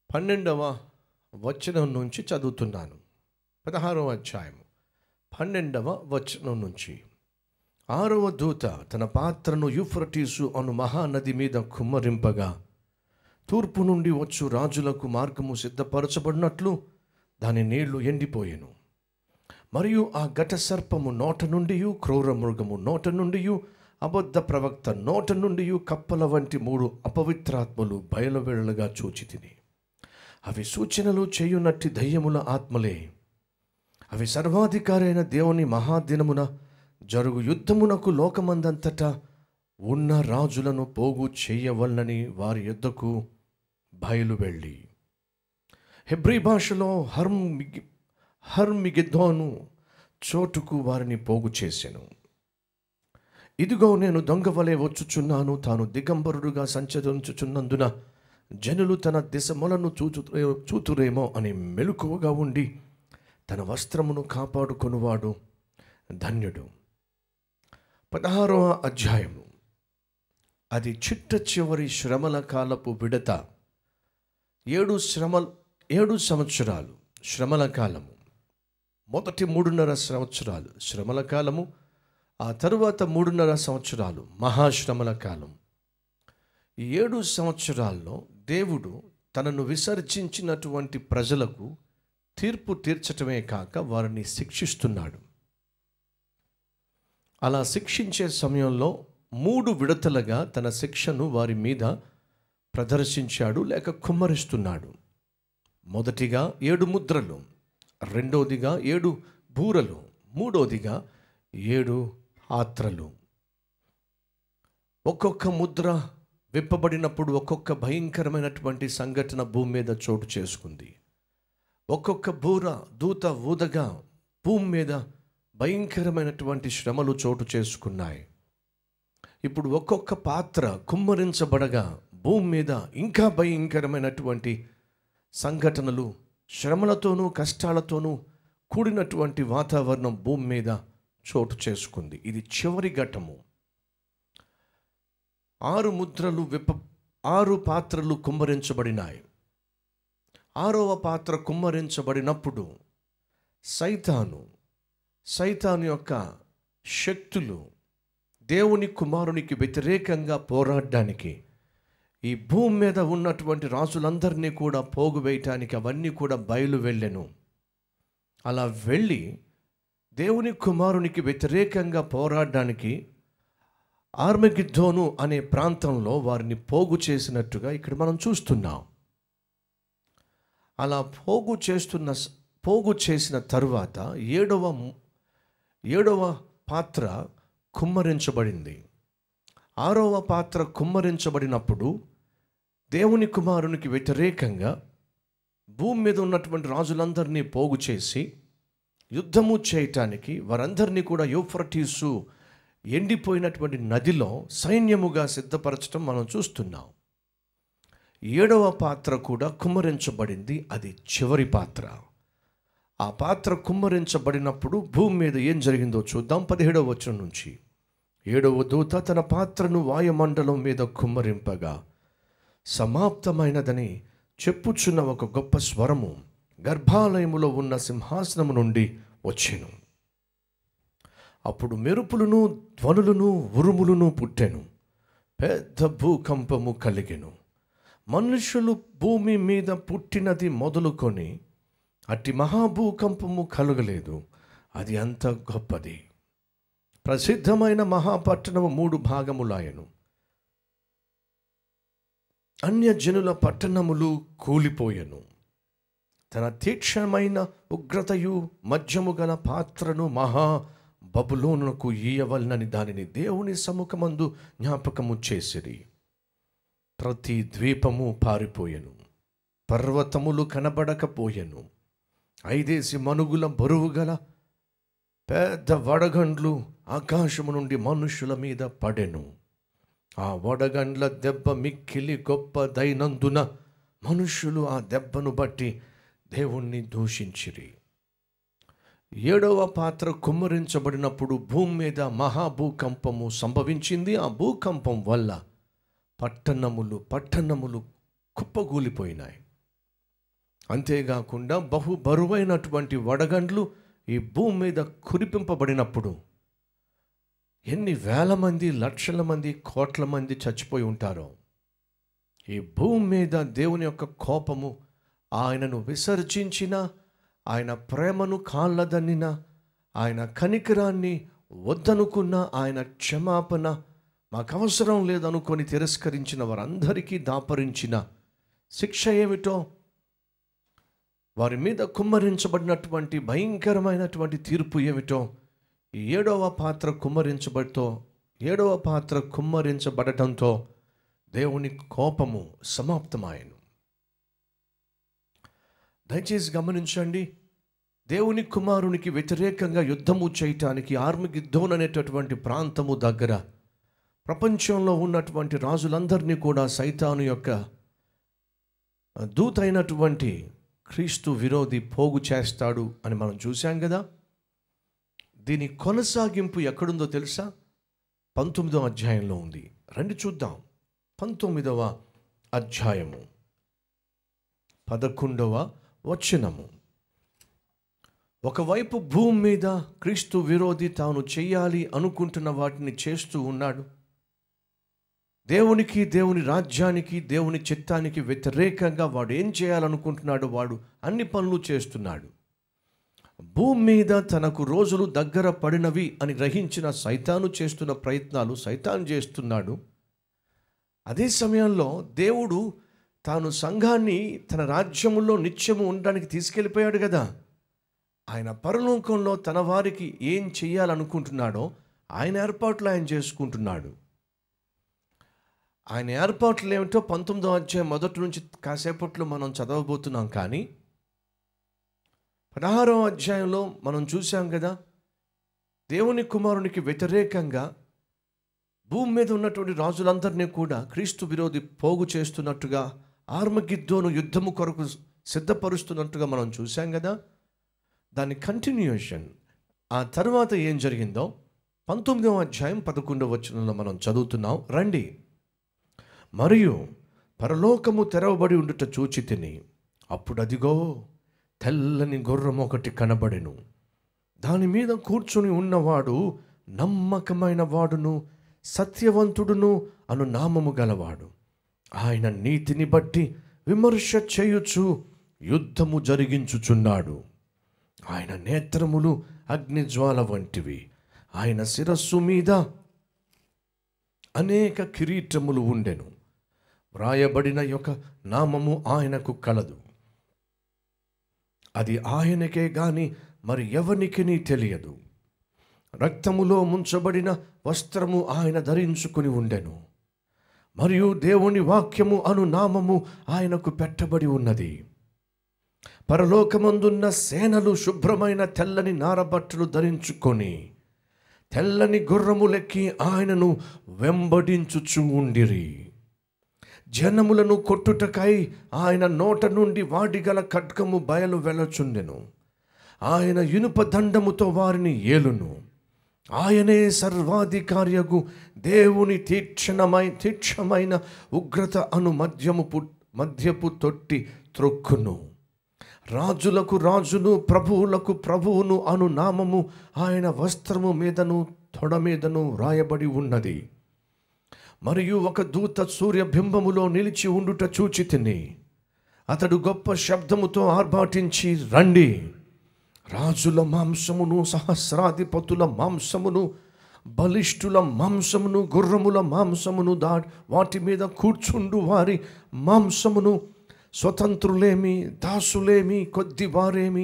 పన్నెండవ వచనం నుంచి చదువుతున్నాను పదహారవ అధ్యాయం పన్నెండవ వచనం నుంచి ఆరవ దూత తన పాత్రను యూఫ్రటీసు అను మహానది మీద కుమ్మరింపగా తూర్పు నుండి వచ్చు రాజులకు మార్గము సిద్ధపరచబడినట్లు దాని నీళ్లు ఎండిపోయెను మరియు ఆ ఘట సర్పము నోట నుండి క్రూర మృగము నోట నుండి అబద్ధ ప్రవక్త నోట నుండి కప్పల వంటి మూడు అపవిత్రాత్మలు బయలువెళ్ళగా చూచి తిని అవి సూచనలు చేయునట్టి దయ్యముల ఆత్మలే అవి సర్వాధికారైన దేవుని మహాదినమున జరుగు యుద్ధమునకు లోకమందంతటా ఉన్న రాజులను పోగు చేయవలనని వారి యుద్ధకు బయలు వెళ్ళి హెబ్రీ భాషలో హర్మిగి హర్మిగిద్దోను చోటుకు వారిని పోగు చేసెను ఇదిగో నేను దొంగ వలె వచ్చుచున్నాను తాను దిగంబరుడుగా సంచరించుచున్నందున జనులు తన దిశములను చూచు చూతురేమో అని మెలకువగా ఉండి తన వస్త్రమును కాపాడుకొనువాడు ధన్యుడు పదహారవ అధ్యాయము అది చిట్ట చివరి శ్రమల కాలపు విడత ఏడు శ్రమ ఏడు సంవత్సరాలు శ్రమల కాలము మొదటి మూడున్నర సంవత్సరాలు శ్రమల కాలము ఆ తరువాత మూడున్నర సంవత్సరాలు మహాశ్రమల కాలం ఈ ఏడు సంవత్సరాల్లో దేవుడు తనను విసర్జించినటువంటి ప్రజలకు తీర్పు తీర్చటమే కాక వారిని శిక్షిస్తున్నాడు అలా శిక్షించే సమయంలో మూడు విడతలుగా తన శిక్షను వారి మీద ప్రదర్శించాడు లేక కుమ్మరిస్తున్నాడు మొదటిగా ఏడు ముద్రలు రెండోదిగా ఏడు బూరలు మూడోదిగా ఏడు పాత్రలు ఒక్కొక్క ముద్ర విప్పబడినప్పుడు ఒక్కొక్క భయంకరమైనటువంటి సంఘటన భూమి మీద చోటు చేసుకుంది ఒక్కొక్క బూర దూత ఊదగా భూమి మీద భయంకరమైనటువంటి శ్రమలు చోటు చేసుకున్నాయి ఇప్పుడు ఒక్కొక్క పాత్ర కుమ్మరించబడగా భూమి మీద ఇంకా భయంకరమైనటువంటి సంఘటనలు శ్రమలతోనూ కష్టాలతోనూ కూడినటువంటి వాతావరణం భూమి మీద చోటు చేసుకుంది ఇది చివరి ఘట్టము ఆరు ముద్రలు విప్ప ఆరు పాత్రలు కుమ్మరించబడినాయి ఆరవ పాత్ర కుమ్మరించబడినప్పుడు సైతాను సైతాను యొక్క శక్తులు దేవుని కుమారునికి వ్యతిరేకంగా పోరాడడానికి ఈ భూమి మీద ఉన్నటువంటి రాజులందరినీ కూడా పోగువేయటానికి అవన్నీ కూడా బయలు వెళ్ళెను అలా వెళ్ళి దేవుని కుమారునికి వ్యతిరేకంగా పోరాడడానికి ఆర్మగిద్దోను అనే ప్రాంతంలో వారిని పోగు చేసినట్టుగా ఇక్కడ మనం చూస్తున్నాం అలా పోగు చేస్తున్న పోగు చేసిన తరువాత ఏడవ ఏడవ పాత్ర కుమ్మరించబడింది ఆరవ పాత్ర కుమ్మరించబడినప్పుడు దేవుని కుమారునికి వ్యతిరేకంగా భూమి మీద ఉన్నటువంటి రాజులందరినీ పోగు చేసి యుద్ధము చేయటానికి వారందరినీ కూడా యూఫ్రటీసు ఎండిపోయినటువంటి నదిలో సైన్యముగా సిద్ధపరచడం మనం చూస్తున్నాం ఏడవ పాత్ర కూడా కుమ్మరించబడింది అది చివరి పాత్ర ఆ పాత్ర కుమ్మరించబడినప్పుడు భూమి మీద ఏం జరిగిందో చూద్దాం పదిహేడవ వచనం నుంచి ఏడవ దూత తన పాత్రను వాయుమండలం మీద కుమ్మరింపగా సమాప్తమైనదని చెప్పుచున్న ఒక గొప్ప స్వరము గర్భాలయములో ఉన్న సింహాసనము నుండి వచ్చెను అప్పుడు మెరుపులను ధ్వనులను ఉరుములను పుట్టెను పెద్ద భూకంపము కలిగెను మనుషులు భూమి మీద పుట్టినది మొదలుకొని అట్టి మహాభూకంపము కలగలేదు అది అంత గొప్పది ప్రసిద్ధమైన మహాపట్టణము మూడు భాగములాయను అన్యజనుల పట్టణములు కూలిపోయెను తన తీక్షణమైన ఉగ్రతయు మధ్యము గల పాత్రను మహా బబులోనుకు ఇయ్యవలనని దానిని దేవుని సముఖమందు జ్ఞాపకము చేసిరి ప్రతి ద్వీపము పారిపోయెను పర్వతములు కనబడకపోయెను ఐదేసి మనుగుల బరువు గల పెద్ద వడగండ్లు ఆకాశము నుండి మనుషుల మీద పడెను ఆ వడగండ్ల దెబ్బ మిక్కిలి గొప్పదైనందున మనుషులు ఆ దెబ్బను బట్టి దేవుణ్ణి దూషించిరి ఏడవ పాత్ర కుమ్మరించబడినప్పుడు భూమి మీద మహాభూకంపము సంభవించింది ఆ భూకంపం వల్ల పట్టణములు పట్టణములు కుప్పగూలిపోయినాయి అంతేకాకుండా బహు బరువైనటువంటి వడగండ్లు ఈ భూమి మీద కురిపింపబడినప్పుడు ఎన్ని వేల మంది లక్షల మంది కోట్ల మంది చచ్చిపోయి ఉంటారో ఈ భూమి మీద దేవుని యొక్క కోపము ఆయనను విసర్జించిన ఆయన ప్రేమను కాళ్ళదన్నిన ఆయన కనికరాన్ని వద్దనుకున్న ఆయన క్షమాపణ మాకు అవసరం లేదనుకొని తిరస్కరించిన వారందరికీ దాపరించిన శిక్ష ఏమిటో వారి మీద కుమ్మరించబడినటువంటి భయంకరమైనటువంటి తీర్పు ఏమిటో ఈ ఏడవ పాత్ర కుమ్మరించబడితో ఏడవ పాత్ర కుమ్మరించబడటంతో దేవుని కోపము సమాప్తమాయను దయచేసి గమనించండి దేవుని కుమారునికి వ్యతిరేకంగా యుద్ధము చేయటానికి ఆర్మగిద్దోన్ అనేటటువంటి ప్రాంతము దగ్గర ప్రపంచంలో ఉన్నటువంటి రాజులందరినీ కూడా సైతాను యొక్క దూత అయినటువంటి క్రీస్తు విరోధి పోగు చేస్తాడు అని మనం చూసాం కదా దీని కొనసాగింపు ఎక్కడుందో తెలుసా పంతొమ్మిదవ అధ్యాయంలో ఉంది రండి చూద్దాం పంతొమ్మిదవ అధ్యాయము పదకొండవ వచనము ఒకవైపు భూమి మీద క్రీస్తు విరోధి తాను చేయాలి అనుకుంటున్న వాటిని చేస్తూ ఉన్నాడు దేవునికి దేవుని రాజ్యానికి దేవుని చిత్తానికి వ్యతిరేకంగా వాడు ఏం చేయాలనుకుంటున్నాడు వాడు అన్ని పనులు చేస్తున్నాడు భూమి మీద తనకు రోజులు దగ్గర పడినవి అని గ్రహించిన సైతాను చేస్తున్న ప్రయత్నాలు సైతాన్ చేస్తున్నాడు అదే సమయంలో దేవుడు తాను సంఘాన్ని తన రాజ్యములో నిత్యము ఉండడానికి తీసుకెళ్ళిపోయాడు కదా ఆయన పరలోకంలో తన వారికి ఏం చేయాలనుకుంటున్నాడో ఆయన ఏర్పాట్లు ఆయన చేసుకుంటున్నాడు ఆయన ఏర్పాట్లు ఏమిటో పంతొమ్మిదో అధ్యాయం మొదటి నుంచి కాసేపట్లో మనం చదవబోతున్నాం కానీ పదహారో అధ్యాయంలో మనం చూసాం కదా దేవుని కుమారునికి వ్యతిరేకంగా భూమి మీద ఉన్నటువంటి రాజులందరినీ కూడా క్రీస్తు విరోధి పోగు చేస్తున్నట్టుగా ఆర్మగిద్దోను యుద్ధము కొరకు సిద్ధపరుస్తున్నట్టుగా మనం చూసాం కదా దాని కంటిన్యూషన్ ఆ తర్వాత ఏం జరిగిందో పంతొమ్మిదవ అధ్యాయం పదకొండవ వచనంలో మనం చదువుతున్నాం రండి మరియు పరలోకము తెరవబడి ఉండుట చూచి తిని అప్పుడు అదిగో తెల్లని గుర్రం ఒకటి కనబడెను దాని మీద కూర్చుని ఉన్నవాడు నమ్మకమైన వాడును సత్యవంతుడును అను నామము గలవాడు ఆయన నీతిని బట్టి విమర్శ చేయుచు యుద్ధము జరిగించుచున్నాడు ఆయన నేత్రములు అగ్నిజ్వాల వంటివి ఆయన శిరస్సు మీద అనేక కిరీటములు ఉండెను వ్రాయబడిన యొక్క నామము ఆయనకు కలదు అది ఆయనకే గాని మరి ఎవనికి తెలియదు రక్తములో ముంచబడిన వస్త్రము ఆయన ధరించుకుని ఉండెను మరియు దేవుని వాక్యము అను నామము ఆయనకు పెట్టబడి ఉన్నది పరలోకమందున్న సేనలు శుభ్రమైన తెల్లని నారబట్టలు ధరించుకొని తెల్లని గుర్రములెక్కి ఆయనను వెంబడించుచు ఉండిరి జనములను కొట్టుటకై ఆయన నోట నుండి వాడిగల ఖడ్గము బయలు వెలచుండెను ఆయన ఇనుప దండముతో వారిని ఏలును ఆయనే సర్వాధికార్యగు దేవుని తీక్షణమై తీక్షమైన ఉగ్రత అను మద్యము పు మద్యపు తొట్టి త్రొక్కును రాజులకు రాజును ప్రభువులకు ప్రభువును అను నామము ఆయన వస్త్రము మీదను తొడ మీదను వ్రాయబడి ఉన్నది మరియు ఒక దూత సూర్యబింబములో నిలిచి ఉండుట చూచి తిని అతడు గొప్ప శబ్దముతో ఆర్భాటించి రండి రాజుల మాంసమును సహస్రాధిపతుల మాంసమును బలిష్ఠుల మాంసమును గుర్రముల మాంసమును దా వాటి మీద కూర్చుండు వారి మాంసమును స్వతంత్రులేమి దాసులేమి కొద్దివారేమి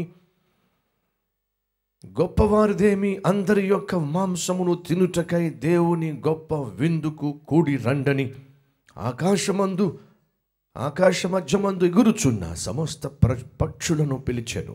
గొప్పవారిదేమి అందరి యొక్క మాంసమును తినుటకై దేవుని గొప్ప విందుకు కూడి రండని ఆకాశమందు ఆకాశ మధ్యమందు ఎగురుచున్న సమస్త ప్ర పక్షులను పిలిచెను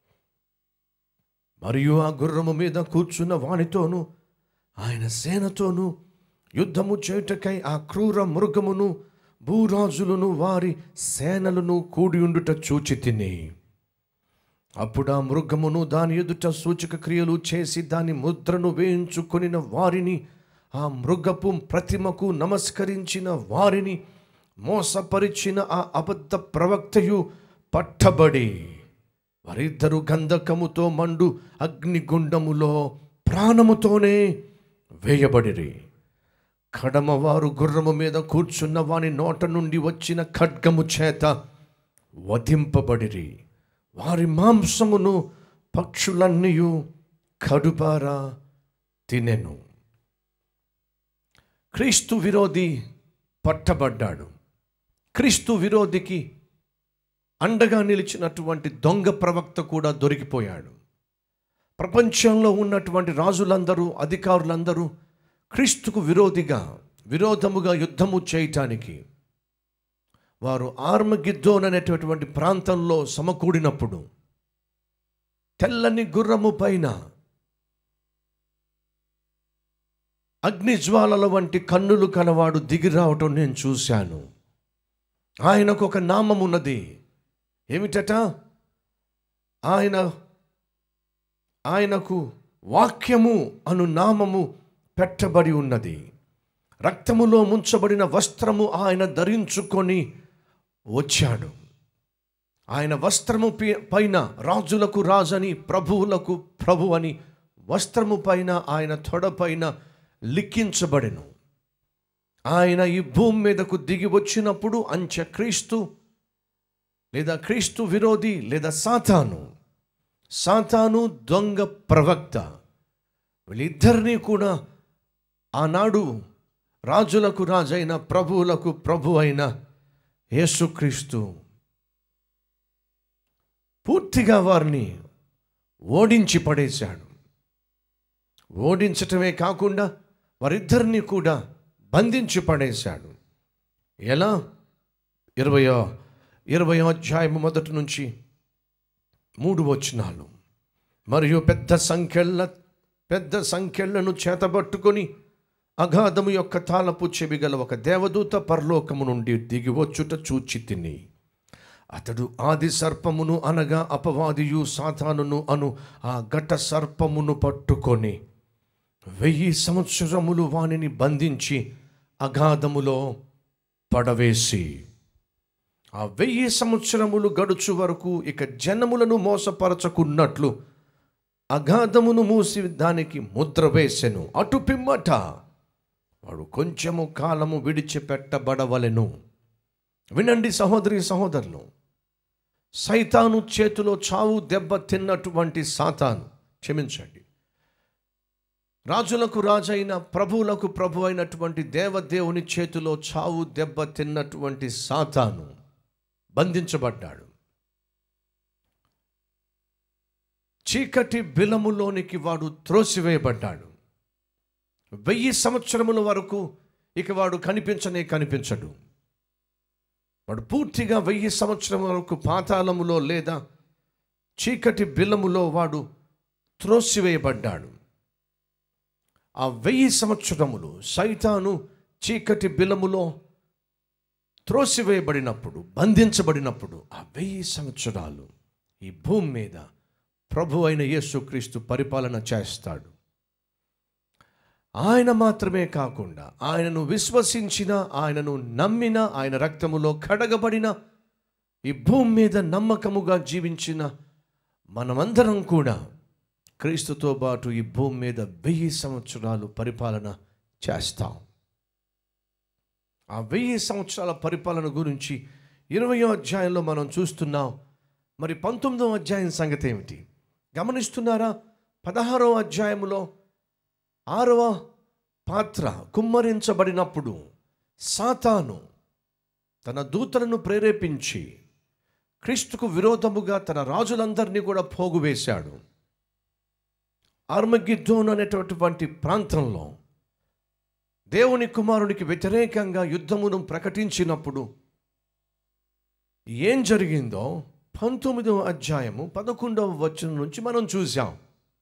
మరియు ఆ గుర్రము మీద కూర్చున్న వానితోనూ ఆయన సేనతోనూ యుద్ధము చేయుటకై ఆ క్రూర మృగమును భూరాజులను వారి సేనలను కూడి ఉండుట చూచి తిని అప్పుడు ఆ మృగమును దాని ఎదుట సూచక క్రియలు చేసి దాని ముద్రను వేయించుకొనిన వారిని ఆ మృగపు ప్రతిమకు నమస్కరించిన వారిని మోసపరిచిన ఆ అబద్ధ ప్రవక్తయు పట్టబడి వారిద్దరు గంధకముతో మండు అగ్నిగుండములో ప్రాణముతోనే వేయబడిరి కడమవారు గుర్రము మీద కూర్చున్న వాని నోట నుండి వచ్చిన ఖడ్గము చేత వధింపబడిరి వారి మాంసమును పక్షులన్నీ కడుపారా తినెను క్రీస్తు విరోధి పట్టబడ్డాడు క్రీస్తు విరోధికి అండగా నిలిచినటువంటి దొంగ ప్రవక్త కూడా దొరికిపోయాడు ప్రపంచంలో ఉన్నటువంటి రాజులందరూ అధికారులందరూ క్రీస్తుకు విరోధిగా విరోధముగా యుద్ధము చేయటానికి వారు ఆర్మగిద్దోన్ అనేటటువంటి ప్రాంతంలో సమకూడినప్పుడు తెల్లని గుర్రము పైన అగ్ని జ్వాలల వంటి కన్నులు కలవాడు దిగి రావటం నేను చూశాను ఆయనకు ఒక నామం ఉన్నది ఏమిటట ఆయన ఆయనకు వాక్యము అను నామము పెట్టబడి ఉన్నది రక్తములో ముంచబడిన వస్త్రము ఆయన ధరించుకొని వచ్చాడు ఆయన వస్త్రము పి- పైన రాజులకు రాజని ప్రభువులకు ప్రభు అని వస్త్రము పైన ఆయన తొడ పైన లిఖించబడెను ఆయన ఈ భూమి మీదకు దిగి వచ్చినప్పుడు అంత్యక్రీస్తు లేదా క్రీస్తు విరోధి లేదా సాతాను సాతాను దొంగ ప్రవక్త వీళ్ళిద్దరినీ కూడా ఆనాడు రాజులకు రాజైన ప్రభువులకు ప్రభు అయిన యేసుక్రీస్తు పూర్తిగా వారిని ఓడించి పడేశాడు ఓడించటమే కాకుండా వారిద్దరిని కూడా బంధించి పడేశాడు ఎలా ఇరవయో ఇరవయో అధ్యాయము మొదటి నుంచి మూడు వచనాలు మరియు పెద్ద సంఖ్యల పెద్ద సంఖ్యలను చేతబట్టుకొని అగాధము యొక్క తాళపు చెవిగల ఒక దేవదూత పరలోకము నుండి దిగి వచ్చుట చూచి తిని అతడు ఆది సర్పమును అనగా అపవాదియు సాతానును అను ఆ ఘట సర్పమును పట్టుకొని వెయ్యి సంవత్సరములు వానిని బంధించి అగాధములో పడవేసి ఆ వెయ్యి సంవత్సరములు గడుచు వరకు ఇక జనములను మోసపరచకున్నట్లు అగాధమును మూసి దానికి ముద్ర వేసెను అటు పిమ్మట వాడు కొంచెము కాలము విడిచిపెట్టబడవలెను వినండి సహోదరి సహోదరులు సైతాను చేతిలో చావు దెబ్బ తిన్నటువంటి సాతాను క్షమించండి రాజులకు రాజైన ప్రభువులకు ప్రభు అయినటువంటి దేవదేవుని చేతిలో చావు దెబ్బ తిన్నటువంటి సాతాను బంధించబడ్డాడు చీకటి బిలములోనికి వాడు త్రోసివేయబడ్డాడు వెయ్యి సంవత్సరముల వరకు ఇక వాడు కనిపించనే కనిపించడు వాడు పూర్తిగా వెయ్యి సంవత్సరం వరకు పాతాళములో లేదా చీకటి బిలములో వాడు త్రోసివేయబడ్డాడు ఆ వెయ్యి సంవత్సరములు సైతాను చీకటి బిలములో త్రోసివేయబడినప్పుడు బంధించబడినప్పుడు ఆ వెయ్యి సంవత్సరాలు ఈ భూమి మీద ప్రభు అయిన యేసుక్రీస్తు పరిపాలన చేస్తాడు ఆయన మాత్రమే కాకుండా ఆయనను విశ్వసించిన ఆయనను నమ్మిన ఆయన రక్తములో కడగబడిన ఈ భూమి మీద నమ్మకముగా జీవించిన మనమందరం కూడా క్రీస్తుతో పాటు ఈ భూమి మీద వెయ్యి సంవత్సరాలు పరిపాలన చేస్తాం ఆ వెయ్యి సంవత్సరాల పరిపాలన గురించి ఇరవయో అధ్యాయంలో మనం చూస్తున్నాం మరి పంతొమ్మిదో అధ్యాయం సంగతి ఏమిటి గమనిస్తున్నారా పదహారో అధ్యాయములో ఆరవ పాత్ర కుమ్మరించబడినప్పుడు సాతాను తన దూతలను ప్రేరేపించి క్రీస్తుకు విరోధముగా తన రాజులందరినీ కూడా పోగువేశాడు ఆర్మగిద్దోన్ అనేటటువంటి ప్రాంతంలో దేవుని కుమారునికి వ్యతిరేకంగా యుద్ధమును ప్రకటించినప్పుడు ఏం జరిగిందో పంతొమ్మిదవ అధ్యాయము పదకొండవ వచనం నుంచి మనం చూసాం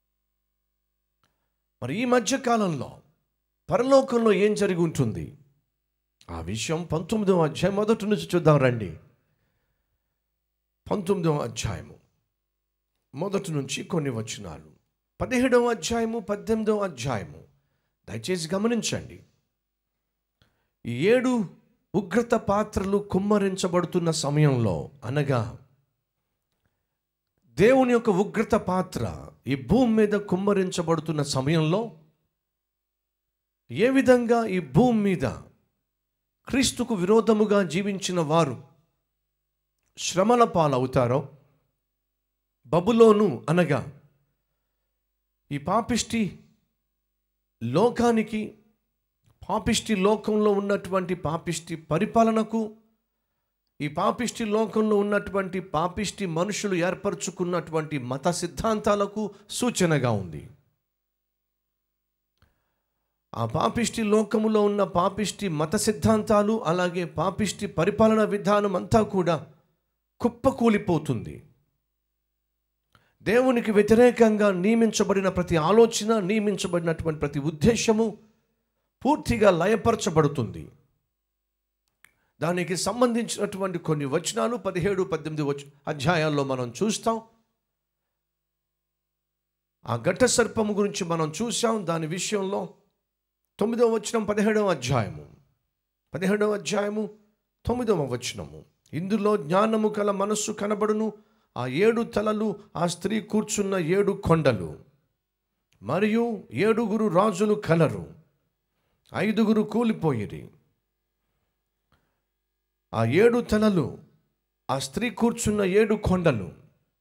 మరి ఈ మధ్య కాలంలో పరలోకంలో ఏం జరిగి ఉంటుంది ఆ విషయం పంతొమ్మిదవ అధ్యాయం మొదటి నుంచి చూద్దాం రండి పంతొమ్మిదవ అధ్యాయము మొదటి నుంచి కొన్ని వచనాలు పదిహేడవ అధ్యాయము పద్దెనిమిదవ అధ్యాయము దయచేసి గమనించండి ఈ ఏడు ఉగ్రత పాత్రలు కుమ్మరించబడుతున్న సమయంలో అనగా దేవుని యొక్క ఉగ్రత పాత్ర ఈ భూమి మీద కుమ్మరించబడుతున్న సమయంలో ఏ విధంగా ఈ భూమి మీద క్రీస్తుకు విరోధముగా జీవించిన వారు శ్రమల పాలవుతారో బబులోను అనగా ఈ పాపిష్టి లోకానికి పాపిష్టి లోకంలో ఉన్నటువంటి పాపిష్టి పరిపాలనకు ఈ పాపిష్టి లోకంలో ఉన్నటువంటి పాపిష్టి మనుషులు ఏర్పరచుకున్నటువంటి మత సిద్ధాంతాలకు సూచనగా ఉంది ఆ పాపిష్టి లోకములో ఉన్న పాపిష్టి మత సిద్ధాంతాలు అలాగే పాపిష్టి పరిపాలన విధానం అంతా కూడా కుప్పకూలిపోతుంది దేవునికి వ్యతిరేకంగా నియమించబడిన ప్రతి ఆలోచన నియమించబడినటువంటి ప్రతి ఉద్దేశము పూర్తిగా లయపరచబడుతుంది దానికి సంబంధించినటువంటి కొన్ని వచనాలు పదిహేడు పద్దెనిమిది వచ అధ్యాయాల్లో మనం చూస్తాం ఆ ఘట్ట సర్పము గురించి మనం చూసాం దాని విషయంలో తొమ్మిదవ వచనం పదిహేడవ అధ్యాయము పదిహేడవ అధ్యాయము తొమ్మిదవ వచనము ఇందులో జ్ఞానము కల మనస్సు కనబడును ఆ ఏడు తలలు ఆ స్త్రీ కూర్చున్న ఏడు కొండలు మరియు ఏడుగురు రాజులు కలరు ఐదుగురు కూలిపోయిరి ఆ ఏడు తలలు ఆ స్త్రీ కూర్చున్న ఏడు కొండలు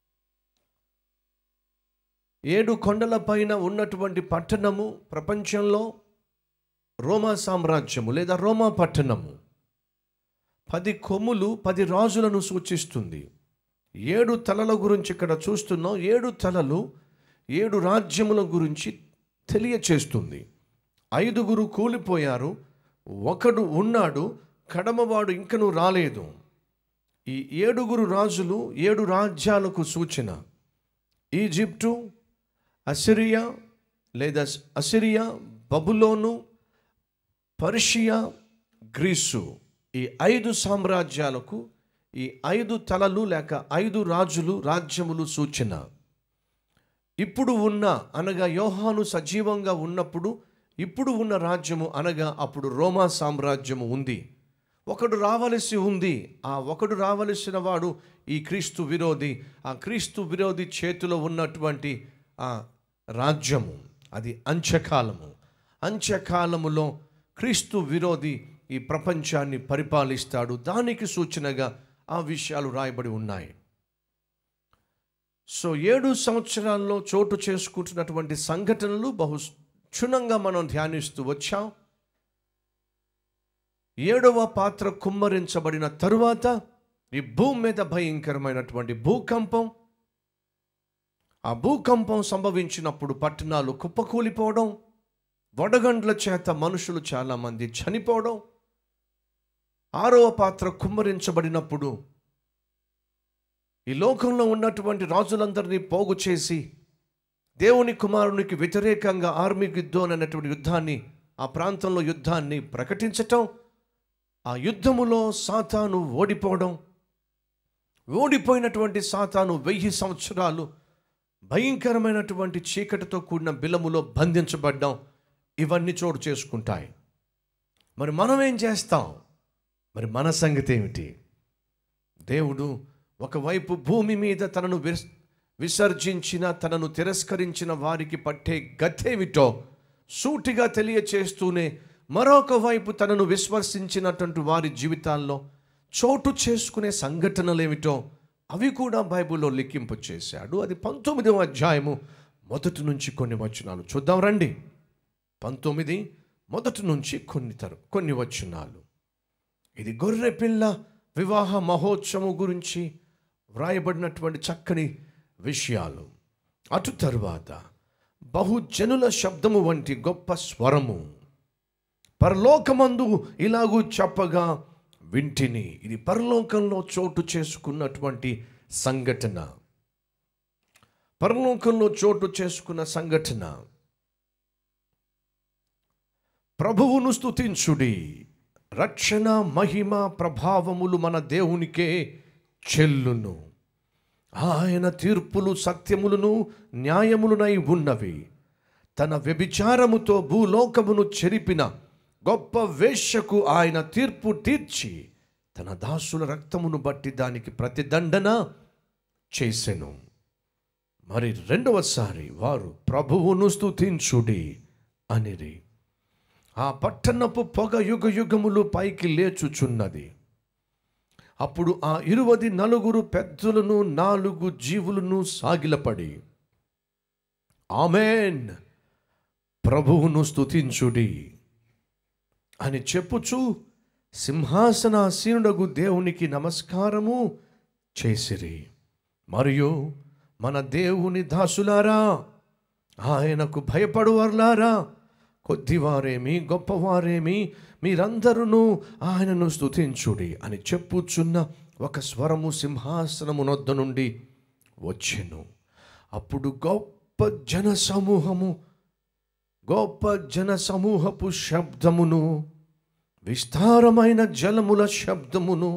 ఏడు కొండల పైన ఉన్నటువంటి పట్టణము ప్రపంచంలో రోమా సామ్రాజ్యము లేదా రోమా పట్టణము పది కొమ్ములు పది రాజులను సూచిస్తుంది ఏడు తలల గురించి ఇక్కడ చూస్తున్నాం ఏడు తలలు ఏడు రాజ్యముల గురించి తెలియచేస్తుంది ఐదుగురు కూలిపోయారు ఒకడు ఉన్నాడు కడమవాడు ఇంకను రాలేదు ఈ ఏడుగురు రాజులు ఏడు రాజ్యాలకు సూచన ఈజిప్టు అసిరియా లేదా అసిరియా బబులోను పర్షియా గ్రీసు ఈ ఐదు సామ్రాజ్యాలకు ఈ ఐదు తలలు లేక ఐదు రాజులు రాజ్యములు సూచన ఇప్పుడు ఉన్న అనగా యోహాను సజీవంగా ఉన్నప్పుడు ఇప్పుడు ఉన్న రాజ్యము అనగా అప్పుడు రోమా సామ్రాజ్యము ఉంది ఒకడు రావలసి ఉంది ఆ ఒకడు రావలసిన వాడు ఈ క్రీస్తు విరోధి ఆ క్రీస్తు విరోధి చేతిలో ఉన్నటువంటి ఆ రాజ్యము అది అంత్యకాలము అంత్యకాలములో క్రీస్తు విరోధి ఈ ప్రపంచాన్ని పరిపాలిస్తాడు దానికి సూచనగా ఆ విషయాలు రాయబడి ఉన్నాయి సో ఏడు సంవత్సరాల్లో చోటు చేసుకుంటున్నటువంటి సంఘటనలు బహు క్షుణ్ణంగా మనం ధ్యానిస్తూ వచ్చాం ఏడవ పాత్ర కుమ్మరించబడిన తరువాత ఈ భూమి మీద భయంకరమైనటువంటి భూకంపం ఆ భూకంపం సంభవించినప్పుడు పట్టణాలు కుప్పకూలిపోవడం వడగండ్ల చేత మనుషులు చాలామంది చనిపోవడం ఆరవ పాత్ర కుమ్మరించబడినప్పుడు ఈ లోకంలో ఉన్నటువంటి రాజులందరినీ పోగు చేసి దేవుని కుమారునికి వ్యతిరేకంగా ఆర్మీ యుద్ధం అనేటువంటి యుద్ధాన్ని ఆ ప్రాంతంలో యుద్ధాన్ని ప్రకటించటం ఆ యుద్ధములో సాతాను ఓడిపోవడం ఓడిపోయినటువంటి సాతాను వెయ్యి సంవత్సరాలు భయంకరమైనటువంటి చీకటితో కూడిన బిలములో బంధించబడ్డాం ఇవన్నీ చోటు చేసుకుంటాయి మరి మనం ఏం చేస్తాం మరి మన సంగతి ఏమిటి దేవుడు ఒకవైపు భూమి మీద తనను విస్ విసర్జించిన తనను తిరస్కరించిన వారికి పట్టే గతేమిటో సూటిగా తెలియచేస్తూనే మరొక వైపు తనను విశ్వసించినటువంటి వారి జీవితాల్లో చోటు చేసుకునే సంఘటనలేమిటో అవి కూడా బైబిల్లో లిఖింపు చేశాడు అది పంతొమ్మిదవ అధ్యాయము మొదటి నుంచి కొన్ని వచనాలు చూద్దాం రండి పంతొమ్మిది మొదటి నుంచి కొన్ని తరు కొన్ని వచనాలు ఇది గొర్రె పిల్ల వివాహ మహోత్సవం గురించి వ్రాయబడినటువంటి చక్కని విషయాలు అటు తరువాత బహుజనుల శబ్దము వంటి గొప్ప స్వరము పరలోకమందు ఇలాగూ చెప్పగా వింటిని ఇది పరలోకంలో చోటు చేసుకున్నటువంటి సంఘటన పరలోకంలో చోటు చేసుకున్న సంఘటన ప్రభువును స్తుతించుడి రక్షణ మహిమ ప్రభావములు మన దేవునికే చెల్లును ఆయన తీర్పులు సత్యములను న్యాయములునై ఉన్నవి తన వ్యభిచారముతో భూలోకమును చెరిపిన గొప్ప వేశ్యకు ఆయన తీర్పు తీర్చి తన దాసుల రక్తమును బట్టి దానికి ప్రతిదండన చేసెను మరి రెండవసారి వారు ప్రభువును స్తుతించుడి అనిరి ఆ పట్టణపు పొగ యుగ యుగములు పైకి లేచుచున్నది అప్పుడు ఆ ఇరువది నలుగురు పెద్దలను నాలుగు జీవులను సాగిలపడి ఆమెన్ ప్రభువును స్తుతించుడి అని చెప్పుచు సింహాసనాసీనుడగు దేవునికి నమస్కారము చేసిరి మరియు మన దేవుని దాసులారా ఆయనకు భయపడువర్లారా కొద్దివారేమి గొప్పవారేమి మీరందరూ ఆయనను స్తుతించుడి అని చెప్పుచున్న ఒక స్వరము సింహాసనమునొద్ద నుండి వచ్చెను అప్పుడు గొప్ప జన సమూహము గొప్ప జన సమూహపు శబ్దమును విస్తారమైన జలముల శబ్దమును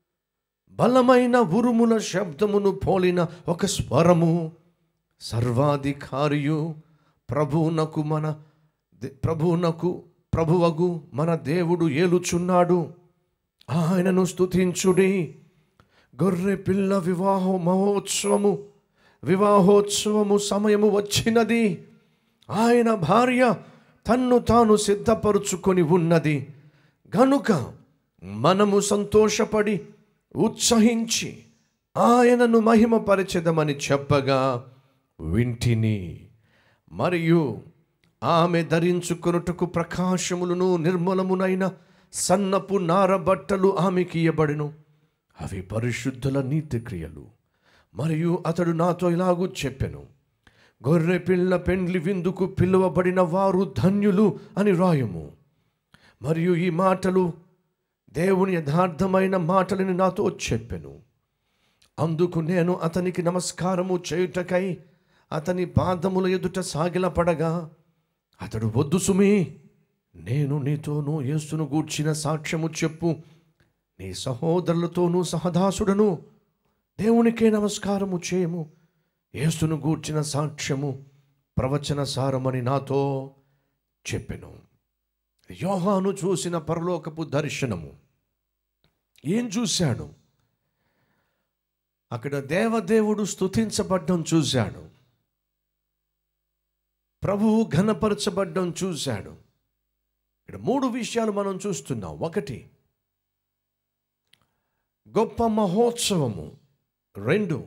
బలమైన ఉరుముల శబ్దమును పోలిన ఒక స్వరము సర్వాధికారియు ప్రభువునకు మన దే- ప్రభువునకు ప్రభువగు మన దేవుడు ఏలుచున్నాడు ఆయనను స్తుతించుడి గొర్రె పిల్ల వివాహ మహోత్సవము వివాహోత్సవము సమయము వచ్చినది ఆయన భార్య తన్ను తాను సిద్ధపరుచుకొని ఉన్నది గనుక మనము సంతోషపడి ఉత్సహించి ఆయనను మహిమపరచెదమని చెప్పగా వింటిని మరియు ఆమె ధరించుకొనుటకు ప్రకాశములను నిర్మలమునైన సన్నపు నారబట్టలు ఆమెకి ఇయ్యబడెను అవి పరిశుద్ధుల నీతి క్రియలు మరియు అతడు నాతో ఇలాగూ చెప్పెను గొర్రె పిల్ల పెండ్లి విందుకు పిలువబడిన వారు ధన్యులు అని రాయము మరియు ఈ మాటలు దేవుని యథార్థమైన మాటలని నాతో చెప్పెను అందుకు నేను అతనికి నమస్కారము చేయుటకై అతని పాదముల ఎదుట సాగిలపడగా అతడు వద్దు సుమి నేను నీతోనూ యేసును గూర్చిన సాక్ష్యము చెప్పు నీ సహోదరులతోనూ సహదాసుడను దేవునికే నమస్కారము చేయము యేసును గూర్చిన సాక్ష్యము ప్రవచన సారమని నాతో చెప్పెను యోహాను చూసిన పరలోకపు దర్శనము ఏం చూశాడు అక్కడ దేవదేవుడు స్తుతించబడ్డం చూశాడు ప్రభువు ఘనపరచబడ్డం చూశాడు ఇక్కడ మూడు విషయాలు మనం చూస్తున్నాం ఒకటి గొప్ప మహోత్సవము రెండు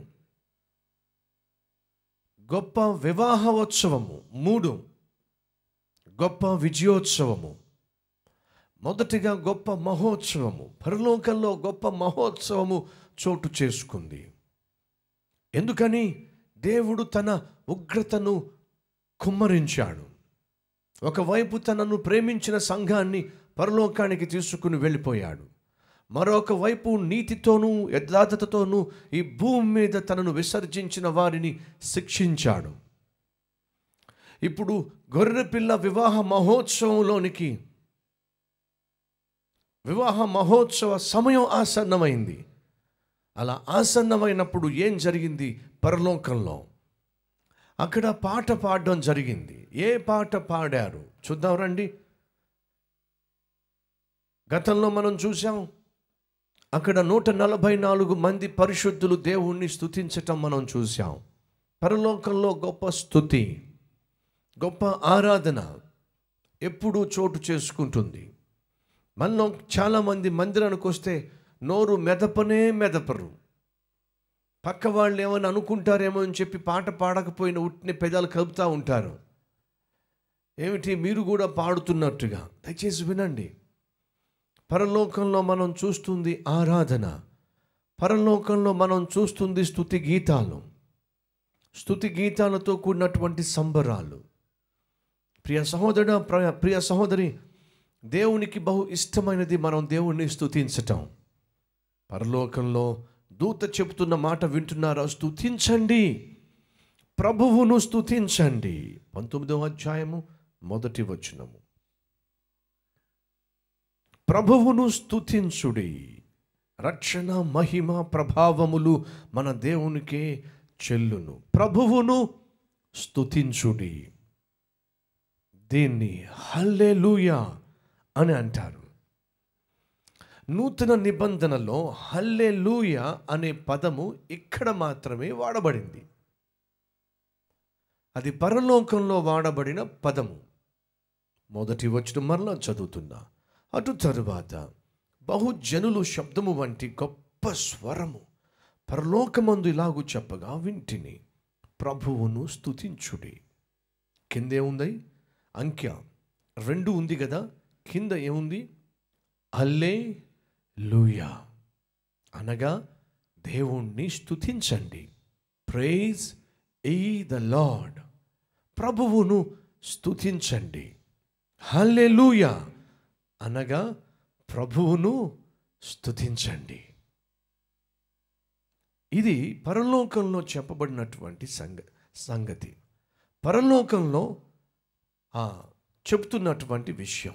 గొప్ప వివాహోత్సవము మూడు గొప్ప విజయోత్సవము మొదటిగా గొప్ప మహోత్సవము పరలోకంలో గొప్ప మహోత్సవము చోటు చేసుకుంది ఎందుకని దేవుడు తన ఉగ్రతను కుమ్మరించాడు ఒకవైపు తనను ప్రేమించిన సంఘాన్ని పరలోకానికి తీసుకుని వెళ్ళిపోయాడు మరొక వైపు నీతితోనూ యథార్థతతోనూ ఈ భూమి మీద తనను విసర్జించిన వారిని శిక్షించాడు ఇప్పుడు గొర్రెపిల్ల వివాహ మహోత్సవంలోనికి వివాహ మహోత్సవ సమయం ఆసన్నమైంది అలా ఆసన్నమైనప్పుడు ఏం జరిగింది పరలోకంలో అక్కడ పాట పాడడం జరిగింది ఏ పాట పాడారు చూద్దాం రండి గతంలో మనం చూసాం అక్కడ నూట నలభై నాలుగు మంది పరిశుద్ధులు దేవుణ్ణి స్తుతించటం మనం చూసాం పరలోకంలో గొప్ప స్తుతి గొప్ప ఆరాధన ఎప్పుడూ చోటు చేసుకుంటుంది మనలో చాలామంది మందిరానికి వస్తే నోరు మెదపనే మెదపరు పక్క వాళ్ళు ఏమైనా అనుకుంటారేమో అని చెప్పి పాట పాడకపోయిన ఉట్టిన పెదాలు కలుపుతూ ఉంటారు ఏమిటి మీరు కూడా పాడుతున్నట్టుగా దయచేసి వినండి పరలోకంలో మనం చూస్తుంది ఆరాధన పరలోకంలో మనం చూస్తుంది స్థుతి గీతాలు స్థుతి గీతాలతో కూడినటువంటి సంబరాలు ప్రియ సహోదరుడ ప్ర- ప్రియ సహోదరి దేవునికి బహు ఇష్టమైనది మనం దేవుణ్ణి స్తుతించటం పరలోకంలో దూత చెబుతున్న మాట వింటున్నారా స్తుతించండి ప్రభువును స్తుతించండి పంతొమ్మిదవ అధ్యాయము మొదటి వచనము ప్రభువును స్తుతించుడి రక్షణ మహిమ ప్రభావములు మన దేవునికే చెల్లును ప్రభువును స్తుతించుడి దీన్ని హల్లెలూయా అని అంటారు నూతన నిబంధనలో హల్లెలూయ అనే పదము ఇక్కడ మాత్రమే వాడబడింది అది పరలోకంలో వాడబడిన పదము మొదటి వచ్చిన మరలా చదువుతున్నా అటు తరువాత బహుజనులు శబ్దము వంటి గొప్ప స్వరము పరలోకమందు ఇలాగు చెప్పగా వింటిని ప్రభువును స్తుతించుడి కిందే ఉంది అంక్య రెండు ఉంది కదా కింద ఏముంది అల్లే లూయా అనగా దేవుణ్ణి స్తుతించండి ప్రైజ్ ఈ ద లార్డ్ ప్రభువును స్తుతించండి హల్లెలూయా అనగా ప్రభువును స్తుతించండి ఇది పరలోకంలో చెప్పబడినటువంటి సంగ సంగతి పరలోకంలో ఆ, చెప్తున్నటువంటి విషయం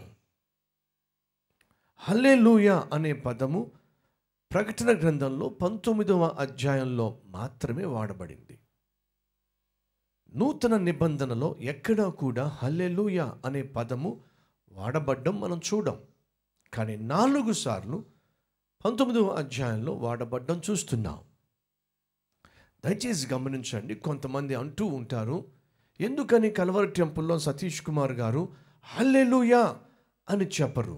హల్లెలూయా అనే పదము ప్రకటన గ్రంథంలో పంతొమ్మిదవ అధ్యాయంలో మాత్రమే వాడబడింది నూతన నిబంధనలో ఎక్కడా కూడా హల్లెలూయా అనే పదము వాడబడ్డం మనం చూడం కానీ నాలుగు సార్లు పంతొమ్మిదవ అధ్యాయంలో వాడబడ్డం చూస్తున్నాం దయచేసి గమనించండి కొంతమంది అంటూ ఉంటారు ఎందుకని కలవరి టెంపుల్లో సతీష్ కుమార్ గారు హల్లెలూయా అని చెప్పరు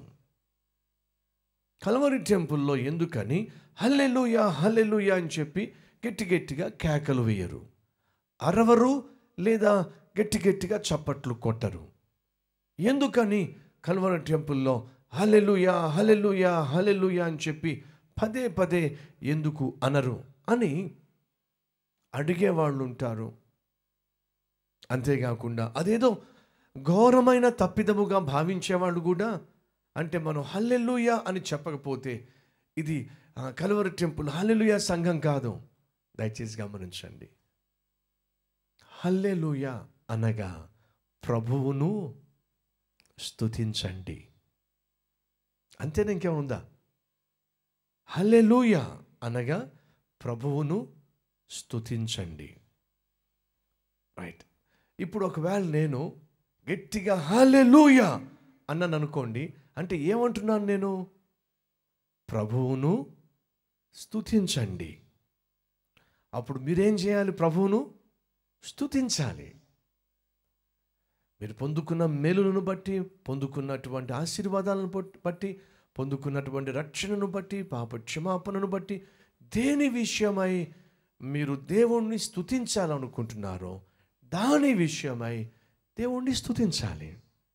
కలవరి టెంపుల్లో ఎందుకని హల్లెలూయా హల్లెలూయా అని చెప్పి గట్టి గట్టిగా కేకలు వేయరు అరవరు లేదా గట్టి గట్టిగా చప్పట్లు కొట్టరు ఎందుకని కల్వర టెంపుల్లో హలెలుయా హలెలుయా హలెలుయా అని చెప్పి పదే పదే ఎందుకు అనరు అని అడిగేవాళ్ళు ఉంటారు అంతేకాకుండా అదేదో ఘోరమైన తప్పిదముగా భావించేవాళ్ళు కూడా అంటే మనం హల్లెలూయా అని చెప్పకపోతే ఇది ఆ, కలువరి టెంపుల్ హల్లెలూయా సంఘం కాదు దయచేసి గమనించండి హల్లెలూయా అనగా ప్రభువును స్తుతించండి అంతేనా ఇంకేముందా హల్లెలూయా అనగా ప్రభువును స్తుతించండి రైట్ ఇప్పుడు ఒకవేళ నేను గట్టిగా హల్లెలూయా అన్నాను అనుకోండి అంటే ఏమంటున్నాను నేను ప్రభువును స్తుతించండి అప్పుడు మీరేం చేయాలి ప్రభువును స్తుతించాలి మీరు పొందుకున్న మేలులను బట్టి పొందుకున్నటువంటి ఆశీర్వాదాలను బట్- బట్టి పొందుకున్నటువంటి రక్షణను బట్టి పాప క్షమాపణను బట్టి దేని విషయమై మీరు దేవుణ్ణి స్తుతించాలనుకుంటున్నారో దాని విషయమై దేవుణ్ణి స్తుతించాలి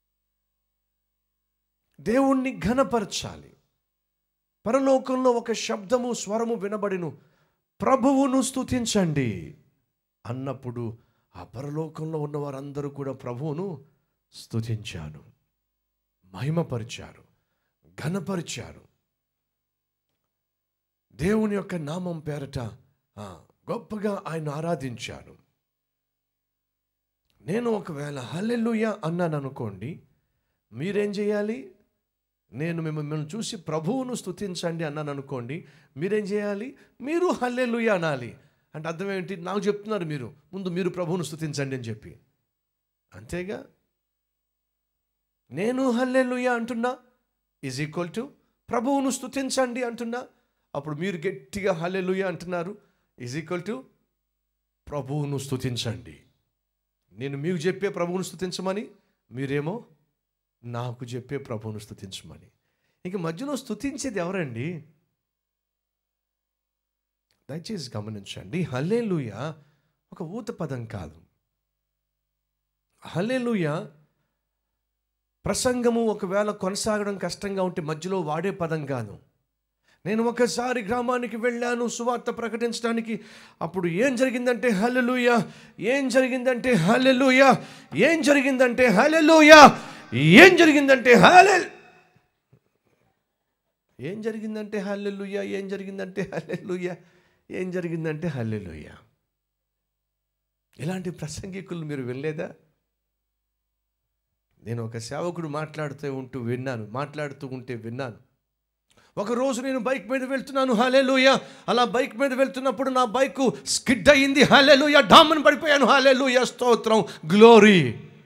దేవుణ్ణి ఘనపరచాలి పరలోకంలో ఒక శబ్దము స్వరము వినబడిను ప్రభువును స్తుతించండి అన్నప్పుడు ఆ పరలోకంలో ఉన్న వారందరూ కూడా ప్రభువును స్తుతించారు మహిమపరిచారు ఘనపరిచారు దేవుని యొక్క నామం పేరట ఆ, గొప్పగా ఆయన ఆరాధించారు నేను ఒకవేళ హల్లెలూయ అన్నాను అనుకోండి మీరేం చేయాలి నేను మిమ్మల్ని చూసి ప్రభువును స్తుతించండి అన్నాను అనుకోండి మీరేం చేయాలి మీరు హల్లెలూయ అనాలి అంటే అర్థం ఏంటి నాకు చెప్తున్నారు మీరు ముందు మీరు ప్రభువును స్తుతించండి అని చెప్పి అంతేగా నేను హల్లెలూయ అంటున్నా ఈజ్ ఈక్వల్ టు ప్రభువును స్తుతించండి అంటున్నా అప్పుడు మీరు గట్టిగా హల్లెలూయ అంటున్నారు ఈజ్ ఈక్వల్ టు ప్రభువును స్తుతించండి నేను మీకు చెప్పే ప్రభువును స్తుతించమని మీరేమో నాకు చెప్పే ప్రభువును స్తుతించమని ఇంక మధ్యలో స్తుతించేది ఎవరండి దయచేసి గమనించండి హల్లేలుయ ఒక ఊత పదం కాదు హల్లేలుయ ప్రసంగము ఒకవేళ కొనసాగడం కష్టంగా ఉంటే మధ్యలో వాడే పదం కాదు నేను ఒకసారి గ్రామానికి వెళ్ళాను సువార్త ప్రకటించడానికి అప్పుడు ఏం జరిగిందంటే హల్లెలూయ ఏం జరిగిందంటే హల్లెలూయ ఏం జరిగిందంటే హల్లెలూయ ఏం జరిగిందంటే హల్లె ఏం జరిగిందంటే హల్లెలూయ ఏం జరిగిందంటే హల్లెలూయ ఏం జరిగిందంటే హల్లెలూయ ఇలాంటి ప్రసంగికులు మీరు వెళ్ళలేదా నేను ఒక సేవకుడు మాట్లాడుతూ ఉంటూ విన్నాను మాట్లాడుతూ ఉంటే విన్నాను ఒకరోజు నేను బైక్ మీద వెళ్తున్నాను హాలేలుయ అలా బైక్ మీద వెళ్తున్నప్పుడు నా బైక్ స్కిడ్ అయ్యింది హాలేలుయ డామని పడిపోయాను హాలేలుయ స్తోత్రం గ్లోరీ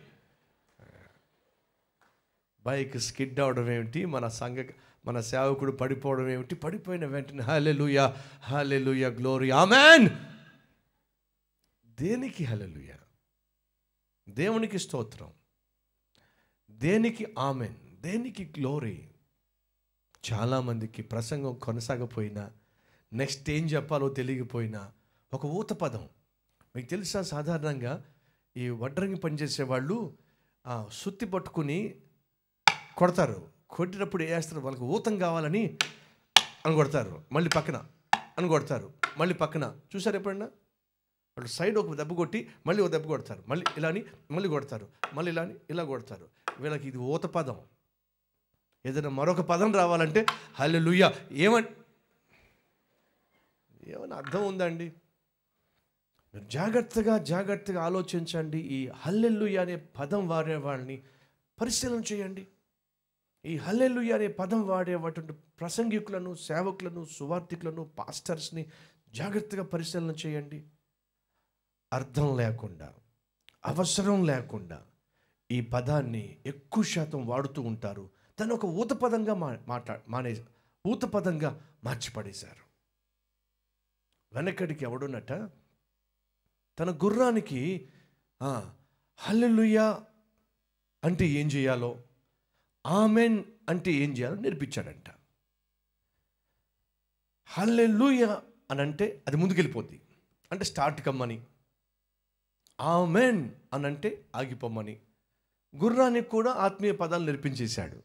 బైక్ స్కిడ్ అవడం ఏమిటి మన సంఘ మన సేవకుడు పడిపోవడం ఏమిటి పడిపోయిన వెంటనే హాలెలుయ హాలెలుయ గ్లోరీ ఆమెన్ దేనికి హలలుయ దేవునికి స్తోత్రం దేనికి ఆమెన్ దేనికి గ్లోరీ చాలామందికి ప్రసంగం కొనసాగపోయినా నెక్స్ట్ ఏం చెప్పాలో తెలియకపోయినా ఒక ఊత పదం మీకు తెలుసా సాధారణంగా ఈ వడ్రంగి పనిచేసే వాళ్ళు ఆ సుత్తి పట్టుకుని కొడతారు కొట్టినప్పుడు ఏ వేస్తారు వాళ్ళకి ఊతం కావాలని అని కొడతారు మళ్ళీ పక్కన అని కొడతారు మళ్ళీ పక్కన చూసారు ఎప్పుడన్నా వాళ్ళు సైడ్ ఒక దెబ్బ కొట్టి మళ్ళీ ఒక దెబ్బ కొడతారు మళ్ళీ ఇలా అని మళ్ళీ కొడతారు మళ్ళీ ఇలా అని ఇలా కొడతారు వీళ్ళకి ఇది ఊత పదం ఏదైనా మరొక పదం రావాలంటే హల్లె లుయ్య ఏమన్ ఏమైనా అర్థం ఉందండి మీరు జాగ్రత్తగా జాగ్రత్తగా ఆలోచించండి ఈ హల్లెల్లుయ అనే పదం వాడే వాళ్ళని పరిశీలన చేయండి ఈ హల్లెల్లుయ అనే పదం వాడేటువంటి ప్రసంగికులను సేవకులను సువార్థికులను పాస్టర్స్ని జాగ్రత్తగా పరిశీలన చేయండి అర్థం లేకుండా అవసరం లేకుండా ఈ పదాన్ని ఎక్కువ శాతం వాడుతూ ఉంటారు దాన్ని ఒక ఊత పదంగా మా మాట్లా మానే ఊత పదంగా మార్చిపడేశారు వెనకడికి ఎవడున్నట తన గుర్రానికి హల్లెలుయా అంటే ఏం చేయాలో ఆమెన్ అంటే ఏం చేయాలో నేర్పించాడంట హల్లెలుయా అని అంటే అది ముందుకెళ్ళిపోద్ది అంటే స్టార్ట్ కమ్మని ఆమెన్ అని అంటే ఆగిపోమ్మని గుర్రానికి కూడా ఆత్మీయ పదాలు నేర్పించేశాడు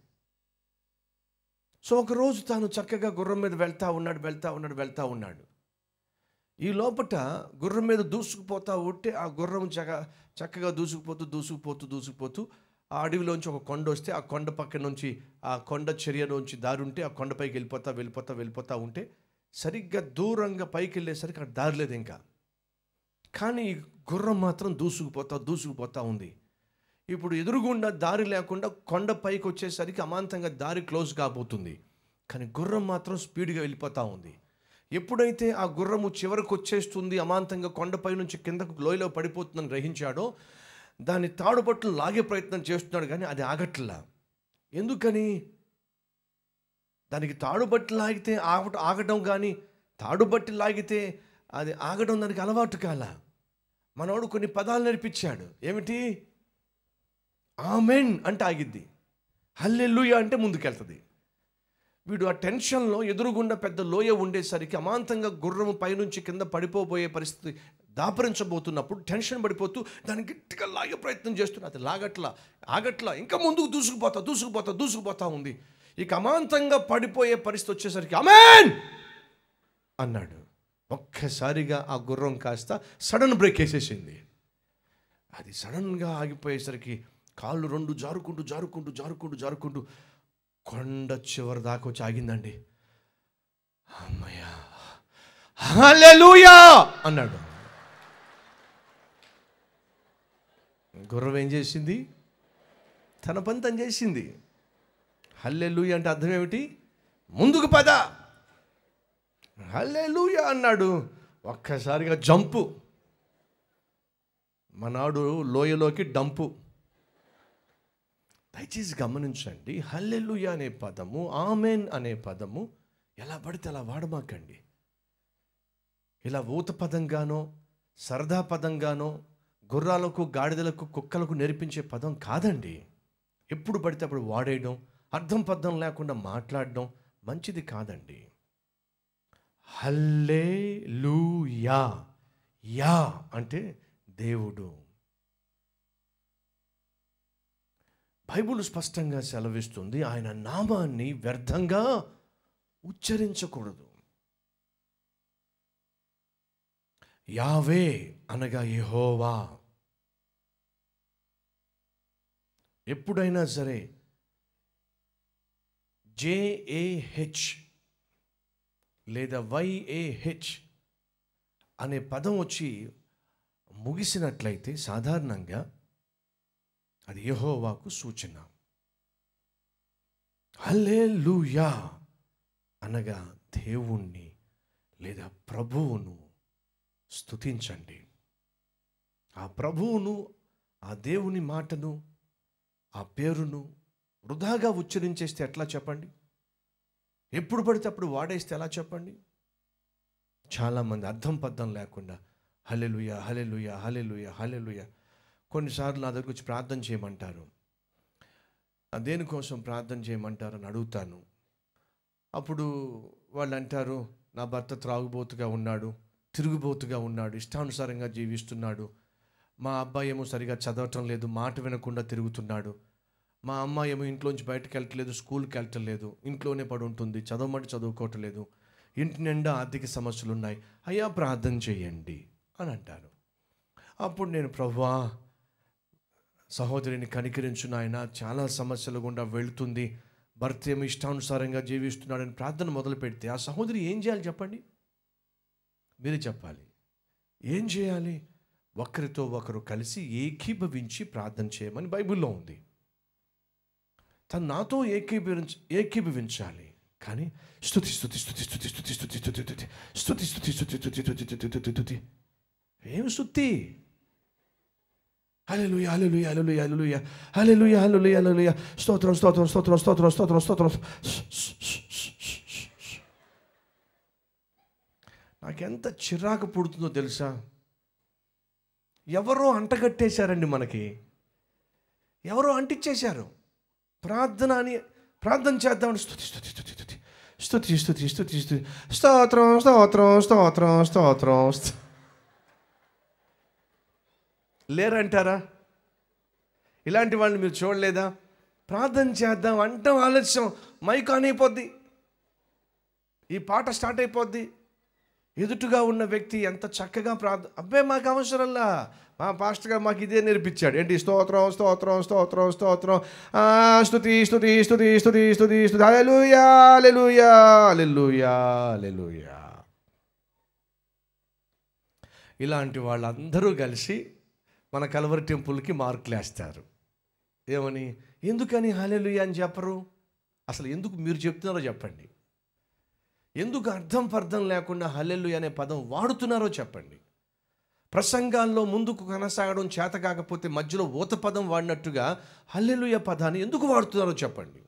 సో ఒకరోజు తాను చక్కగా గుర్రం మీద వెళ్తా ఉన్నాడు వెళ్తా ఉన్నాడు వెళ్తా ఉన్నాడు ఈ లోపట గుర్రం మీద దూసుకుపోతా ఉంటే ఆ గుర్రం చక్క చక్కగా దూసుకుపోతూ దూసుకుపోతూ దూసుకుపోతూ ఆ అడవిలోంచి ఒక కొండ వస్తే ఆ కొండ పక్క నుంచి ఆ కొండ చర్యలోంచి దారి ఉంటే ఆ కొండపైకి వెళ్ళిపోతా వెళ్ళిపోతా వెళ్ళిపోతా ఉంటే సరిగ్గా దూరంగా పైకి వెళ్ళేసరికి అక్కడ దారి లేదు ఇంకా కానీ ఈ గుర్రం మాత్రం దూసుకుపోతా దూసుకుపోతా ఉంది ఇప్పుడు ఎదురుగుండా దారి లేకుండా కొండ పైకి వచ్చేసరికి అమాంతంగా దారి క్లోజ్ కాబోతుంది కానీ గుర్రం మాత్రం స్పీడ్గా వెళ్ళిపోతూ ఉంది ఎప్పుడైతే ఆ గుర్రము చివరకు వచ్చేస్తుంది అమాంతంగా కొండపై నుంచి కిందకు లోయలో పడిపోతుందని గ్రహించాడో దాని తాడుపట్లు లాగే ప్రయత్నం చేస్తున్నాడు కానీ అది ఆగట్లా ఎందుకని దానికి తాడుబట్టి లాగితే ఆగట ఆగటం కానీ తాడుబట్టి లాగితే అది ఆగడం దానికి అలవాటు కాల మనోడు కొన్ని పదాలు నేర్పించాడు ఏమిటి ఆమెన్ అంటే ఆగిద్ది హల్లెల్లుయ అంటే ముందుకెళ్తుంది వీడు ఆ టెన్షన్లో ఎదురుగుండా పెద్ద లోయ ఉండేసరికి అమాంతంగా గుర్రం పైనుంచి కింద పడిపోబోయే పరిస్థితి దాపరించబోతున్నప్పుడు టెన్షన్ పడిపోతూ దాన్ని గట్టిగా లాగే ప్రయత్నం చేస్తున్నా అది లాగట్లా ఆగట్లా ఇంకా ముందుకు దూసుకుపోతా దూసుకుపోతా దూసుకుపోతా ఉంది ఇక అమాంతంగా పడిపోయే పరిస్థితి వచ్చేసరికి అమెన్ అన్నాడు ఒక్కసారిగా ఆ గుర్రం కాస్త సడన్ బ్రేక్ వేసేసింది అది సడన్గా ఆగిపోయేసరికి కాళ్ళు రెండు జారుకుంటూ జారుకుంటూ జారుకుంటూ జారుకుంటూ కొండ చివరి దాకా వచ్చి ఆగిందండి అమ్మయ్యా హల్లెలూయా అన్నాడు గుర్రం ఏం చేసింది తన పని తను చేసింది హల్లెలూయ అంటే అర్థం ఏమిటి ముందుకు పద హల్లెలూయా అన్నాడు ఒక్కసారిగా జంపు మనాడు లోయలోకి డంపు దయచేసి గమనించండి హల్లెలూయ అనే పదము ఆమెన్ అనే పదము ఎలా పడితే అలా వాడమాకండి ఇలా ఊత పదంగానో సరదా పదంగానో గుర్రాలకు గాడిదలకు కుక్కలకు నేర్పించే పదం కాదండి ఎప్పుడు పడితే అప్పుడు వాడేయడం అర్థం పద్ధం లేకుండా మాట్లాడడం మంచిది కాదండి హల్లే యా యా అంటే దేవుడు బైబుల్ స్పష్టంగా సెలవిస్తుంది ఆయన నామాన్ని వ్యర్థంగా ఉచ్చరించకూడదు యావే అనగా యెహోవా ఎప్పుడైనా సరే జేఏహెచ్ లేదా వైఏహెచ్ అనే పదం వచ్చి ముగిసినట్లయితే సాధారణంగా అది యెహోవాకు సూచన హల్లెలూయా అనగా దేవుణ్ణి లేదా ప్రభువును స్తుతించండి ఆ ప్రభువును ఆ దేవుని మాటను ఆ పేరును వృధాగా ఉచ్చరించేస్తే ఎట్లా చెప్పండి ఎప్పుడు పడితే అప్పుడు వాడేస్తే ఎలా చెప్పండి చాలామంది అర్థం పద్ధం లేకుండా హలెలుయ హలెలుయ హలెలుయ హలెలుయ కొన్నిసార్లు నా దగ్గరకు వచ్చి ప్రార్థన చేయమంటారు ఆ దేనికోసం ప్రార్థన చేయమంటారు అని అడుగుతాను అప్పుడు వాళ్ళు అంటారు నా భర్త త్రాగుబోతుగా ఉన్నాడు తిరుగుబోతుగా ఉన్నాడు ఇష్టానుసారంగా జీవిస్తున్నాడు మా అబ్బాయి ఏమో సరిగా చదవటం లేదు మాట వినకుండా తిరుగుతున్నాడు మా అమ్మాయి ఏమో ఇంట్లోంచి బయటకు వెళ్ళట్లేదు స్కూల్కి వెళ్ళట్లేదు ఇంట్లోనే పడి ఉంటుంది చదవమంటే చదువుకోవట్లేదు ఇంటి నిండా ఆర్థిక సమస్యలు ఉన్నాయి అయ్యా ప్రార్థన చేయండి అని అంటారు అప్పుడు నేను ప్రభువా సహోదరిని కనికరించు నాయన చాలా సమస్యల గుండా వెళుతుంది భర్త ఏమో ఇష్టానుసారంగా జీవిస్తున్నాడని ప్రార్థన మొదలు పెడితే ఆ సహోదరి ఏం చేయాలి చెప్పండి మీరే చెప్పాలి ఏం చేయాలి ఒకరితో ఒకరు కలిసి ఏకీభవించి ప్రార్థన చేయమని బైబిల్లో ఉంది తను నాతో ఏకీభవించ ఏకీభవించాలి కానీ స్థుతి స్థుతి స్థుతి స్థుతి స్థుతి స్థుతి స్థుతి స్థుతి స్థుతి స్థుతి స్థుతి స్థుతి స్థుతి స్థుతి స్థుతి ఏం స్థుతి హల్లెలూయా హల్లెలూయా హల్లెలూయా హల్లెలూయా హల్లెలూయా హల్లెలూయా హల్లెలూయా స్తోత్రం స్తోత్రం స్తోత్రం స్తోత్రం స్తోత్రం స్తోత్రం నాకెంత చిరాకు పుడుతుందో తెలుసా ఎవరో అంటగట్టేశారండి మనకి ఎవరో అంటించేశారు ప్రార్థన అని ప్రార్థన చేద్దామని స్థుతి స్థుతి స్థుతి స్థుతి స్థుతి స్థుతి స్థుతి స్థుతి స్తోత్రం స్తోత్రం స్తోత్రం స్తోత్రం స్తోత్రం లేరంటారా ఇలాంటి వాళ్ళని మీరు చూడలేదా ప్రార్థన చేద్దాం అంటాం ఆలస్యం మైక్ ఆన్ అయిపోద్ది ఈ పాట స్టార్ట్ అయిపోద్ది ఎదుటుగా ఉన్న వ్యక్తి ఎంత చక్కగా ప్రార్థన అబ్బే మాకు అవసరంలా మా పాస్టర్ గారు మాకు ఇదే నేర్పించాడు ఏంటి స్తోత్రం స్తోత్రం స్తోత్రం స్తోత్రం ఆ, స్తుతి స్తుతి స్తుతి స్తుతి స్తుతి స్తుతి హల్లెలూయా హల్లెలూయా హల్లెలూయా హల్లెలూయా ఇలాంటి వాళ్ళందరూ కలిసి మన కలవరి టెంపుల్కి మార్కులు వేస్తారు ఏమని ఎందుకని హాలెలుయ అని చెప్పరు అసలు ఎందుకు మీరు చెప్తున్నారో చెప్పండి ఎందుకు అర్థం పర్థం లేకుండా హల్లెలు అనే పదం వాడుతున్నారో చెప్పండి ప్రసంగాల్లో ముందుకు కొనసాగడం చేత కాకపోతే మధ్యలో ఊత పదం వాడినట్టుగా హల్లెలుయ పదాన్ని ఎందుకు వాడుతున్నారో చెప్పండి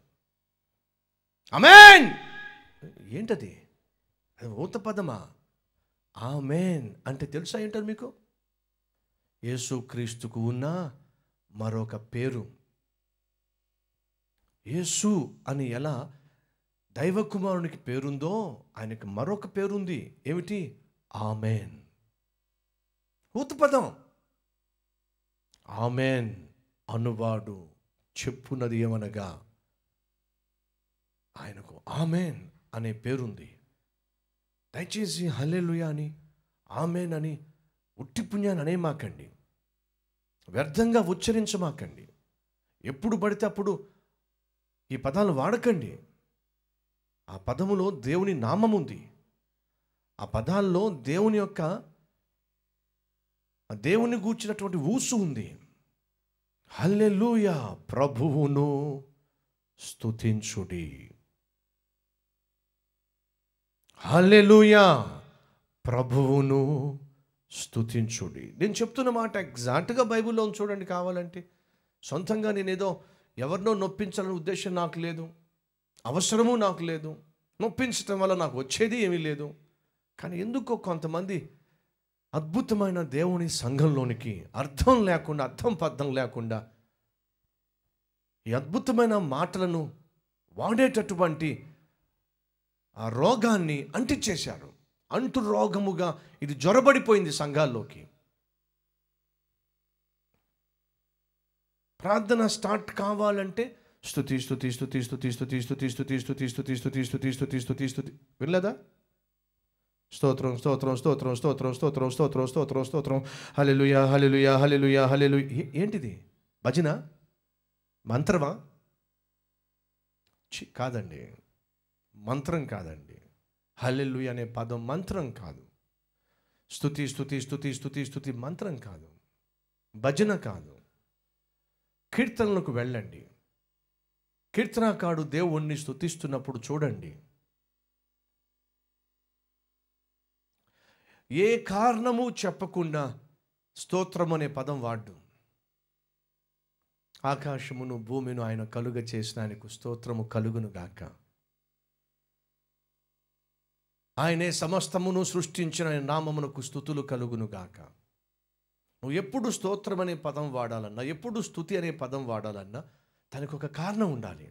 అమేన్ ఏంటది అది ఊత పదమా ఆమెన్ అంటే తెలుసా ఏంటారు మీకు యేసుక్రీస్తుకు ఉన్న మరొక పేరు యేసు అని ఎలా దైవకుమారునికి పేరుందో ఆయనకి మరొక పేరుంది ఏమిటి ఆమెన్ ఊతపదం ఆమెన్ అనువాడు చెప్పున్నది ఏమనగా ఆయనకు ఆమెన్ అనే పేరుంది దయచేసి హల్లెలూయా అని ఆమెన్ అని ఉట్టి పుణ్యాన్ని అనేమాకండి వ్యర్థంగా ఉచ్చరించమాకండి ఎప్పుడు పడితే అప్పుడు ఈ పదాలు వాడకండి ఆ పదములో దేవుని నామం ఉంది ఆ పదాల్లో దేవుని యొక్క ఆ దేవుని గూర్చినటువంటి ఊసు ఉంది హల్లెలూయా ప్రభువును స్తుతించుడి హల్లెలూయా ప్రభువును స్తుతించుడి నేను చెప్తున్న మాట ఎగ్జాక్ట్గా బైబిల్లో ఉంది చూడండి కావాలంటే సొంతంగా నేనేదో ఎవరినో నొప్పించాలనే ఉద్దేశం నాకు లేదు అవసరము నాకు లేదు నొప్పించటం వల్ల నాకు వచ్చేది ఏమీ లేదు కానీ ఎందుకో కొంతమంది అద్భుతమైన దేవుని సంఘంలోనికి అర్థం లేకుండా అర్థం పద్ధం లేకుండా ఈ అద్భుతమైన మాటలను వాడేటటువంటి ఆ రోగాన్ని అంటించేశారు అంటు రోగముగా ఇది జ్వరబడిపోయింది సంఘాల్లోకి ప్రార్థన స్టార్ట్ కావాలంటే స్థుతి స్థుతి స్థుతి స్థుతి స్థుతి స్థుతి స్థుతి స్థుతి స్థుతి స్థుతి స్థుతి స్థుతి స్థుతి స్థుతి వినలేదా స్తోత్రం స్తోత్రం స్తోత్రం స్తోత్రం స్తోత్రం స్తోత్రం స్తోత్రం స్తోత్రం హల్లెలూయా హల్లెలూయా హల్లెలూయా హల్లెలూయా ఏ- ఏంటిది భజన మంత్రమా చి కాదండి మంత్రం కాదండి హల్లెలూయ అనే పదం మంత్రం కాదు స్థుతి స్థుతి స్థుతి స్థుతి స్థుతి మంత్రం కాదు భజన కాదు కీర్తనలకు వెళ్ళండి కీర్తనకాడు దేవుణ్ణి స్థుతిస్తున్నప్పుడు చూడండి ఏ కారణము చెప్పకుండా స్తోత్రం అనే పదం వాడ్డు ఆకాశమును భూమిను ఆయన కలుగ చేసిన ఆయనకు స్తోత్రము కలుగును గాక ఆయనే సమస్తమును సృష్టించిన ఆయన నామమునకు స్థుతులు కలుగును గాక నువ్వు ఎప్పుడు స్తోత్రం అనే పదం వాడాలన్నా ఎప్పుడు స్థుతి అనే పదం వాడాలన్నా దానికి ఒక కారణం ఉండాలి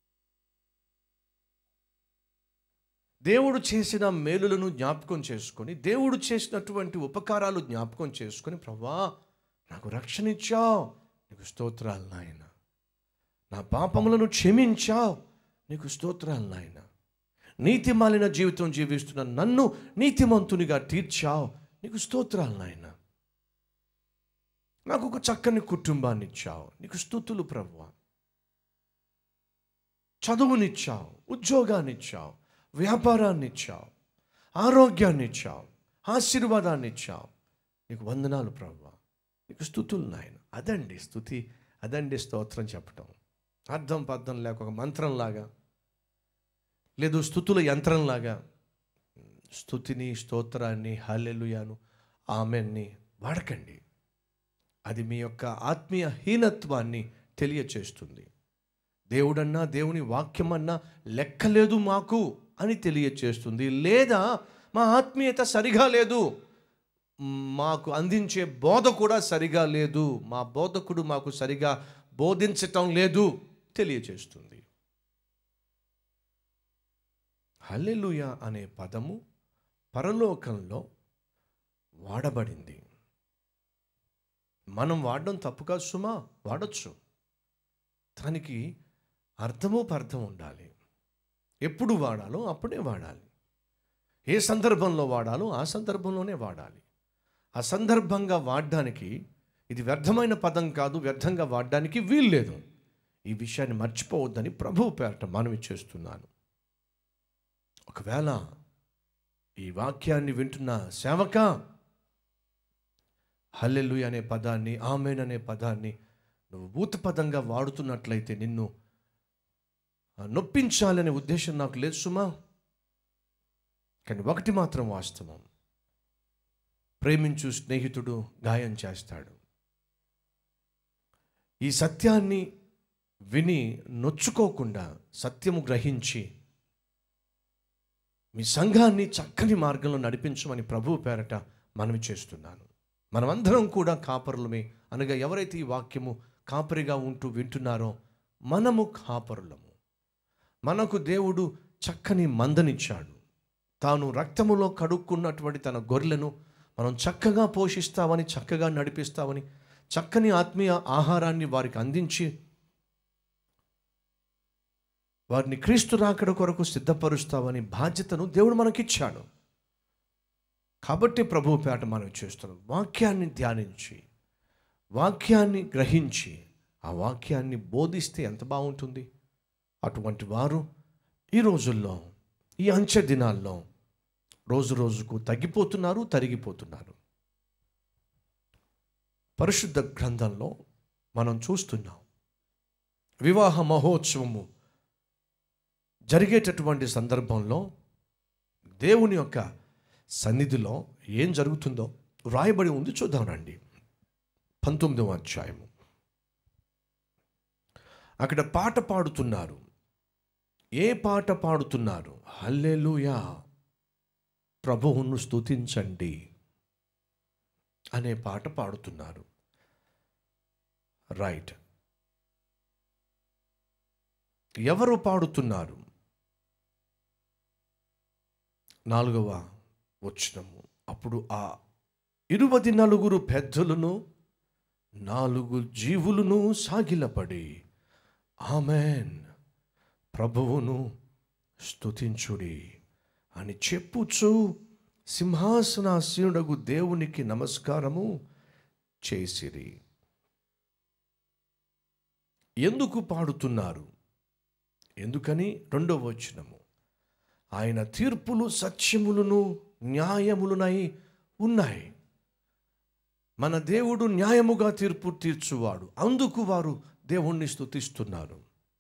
దేవుడు చేసిన మేలులను జ్ఞాపకం చేసుకొని దేవుడు చేసినటువంటి ఉపకారాలు జ్ఞాపకం చేసుకొని ప్రభా నాకు రక్షణ ఇచ్చావు నీకు స్తోత్రాలు నాయన నా పాపములను క్షమించావు నీకు స్తోత్రాలు నాయన నీతి మాలిన జీవితం జీవిస్తున్న నన్ను నీతిమంతునిగా తీర్చావు నీకు స్తోత్రాలు నాయన నాకు ఒక చక్కని కుటుంబాన్ని ఇచ్చావు నీకు స్తుతులు ప్రభువా చదువునిచ్చావు ఉద్యోగాన్ని ఇచ్చావు వ్యాపారాన్ని ఇచ్చావు ఆరోగ్యాన్ని ఇచ్చావు ఆశీర్వాదాన్ని ఇచ్చావు నీకు వందనాలు ప్రభు నీకు స్థుతులు నాయన అదండి స్థుతి అదండి స్తోత్రం చెప్పటం అర్థం పర్థం లేక ఒక మంత్రంలాగా లేదు స్థుతుల యంత్రంలాగా స్థుతిని స్తోత్రాన్ని హల్లెలుయాను ఆమెన్ని వాడకండి అది మీ యొక్క ఆత్మీయ హీనత్వాన్ని తెలియచేస్తుంది దేవుడన్నా దేవుని వాక్యమన్నా లెక్కలేదు మాకు అని తెలియచేస్తుంది లేదా మా ఆత్మీయత సరిగా లేదు మాకు అందించే బోధ కూడా సరిగా లేదు మా బోధకుడు మాకు సరిగా బోధించటం లేదు తెలియచేస్తుంది హల్లెలూయా అనే పదము పరలోకంలో వాడబడింది మనం వాడడం తప్పు కాదు సుమా వాడచ్చు దానికి అర్థము పర్థం ఉండాలి ఎప్పుడు వాడాలో అప్పుడే వాడాలి ఏ సందర్భంలో వాడాలో ఆ సందర్భంలోనే వాడాలి ఆ సందర్భంగా వాడడానికి ఇది వ్యర్థమైన పదం కాదు వ్యర్థంగా వాడడానికి వీల్లేదు ఈ విషయాన్ని మర్చిపోవద్దని ప్రభువు పేరట మనవి చేస్తున్నాను ఒకవేళ ఈ వాక్యాన్ని వింటున్న సేవక హల్లెలు అనే పదాన్ని ఆమెన్ అనే పదాన్ని నువ్వు భూత పదంగా వాడుతున్నట్లయితే నిన్ను ఆ, నొప్పించాలనే ఉద్దేశం నాకు లేదు సుమా కానీ ఒకటి మాత్రం వాస్తవం ప్రేమించు స్నేహితుడు గాయం చేస్తాడు ఈ సత్యాన్ని విని నొచ్చుకోకుండా సత్యము గ్రహించి మీ సంఘాన్ని చక్కని మార్గంలో నడిపించమని ప్రభువు పేరట మనవి చేస్తున్నాను మనమందరం కూడా కాపరులమే అనగా ఎవరైతే ఈ వాక్యము కాపరిగా ఉంటూ వింటున్నారో మనము కాపరులము మనకు దేవుడు చక్కని మందనిచ్చాడు తాను రక్తములో కడుక్కున్నటువంటి తన గొర్రెలను మనం చక్కగా పోషిస్తామని చక్కగా నడిపిస్తామని చక్కని ఆత్మీయ ఆహారాన్ని వారికి అందించి వారిని క్రీస్తు రాకడ కొరకు సిద్ధపరుస్తామని బాధ్యతను దేవుడు మనకిచ్చాడు కాబట్టి ప్రభువు పేట మనం చేస్తున్నాం వాక్యాన్ని ధ్యానించి వాక్యాన్ని గ్రహించి ఆ వాక్యాన్ని బోధిస్తే ఎంత బాగుంటుంది అటువంటి వారు ఈ రోజుల్లో ఈ అంచె దినాల్లో రోజు రోజుకు తగ్గిపోతున్నారు తరిగిపోతున్నారు పరిశుద్ధ గ్రంథంలో మనం చూస్తున్నాం వివాహ మహోత్సవము జరిగేటటువంటి సందర్భంలో దేవుని యొక్క సన్నిధిలో ఏం జరుగుతుందో రాయబడి ఉంది చూద్దాం రండి పంతొమ్మిదవ అధ్యాయము అక్కడ పాట పాడుతున్నారు ఏ పాట పాడుతున్నారు హల్లెలూయా ప్రభువును స్తుతించండి అనే పాట పాడుతున్నారు రైట్ ఎవరు పాడుతున్నారు నాలుగవ వచనము అప్పుడు ఆ ఇరువది నలుగురు పెద్దలను నాలుగు జీవులను సాగిలపడి ఆమెన్ ప్రభువును స్తుతించుడి అని చెప్పుచు సింహాసనాసీనుడగు దేవునికి నమస్కారము చేసిరి ఎందుకు పాడుతున్నారు ఎందుకని రెండవ వచనము ఆయన తీర్పులు సత్యములను న్యాయములునై ఉన్నాయి మన దేవుడు న్యాయముగా తీర్పు తీర్చువాడు అందుకు వారు దేవుణ్ణి స్తుతిస్తున్నారు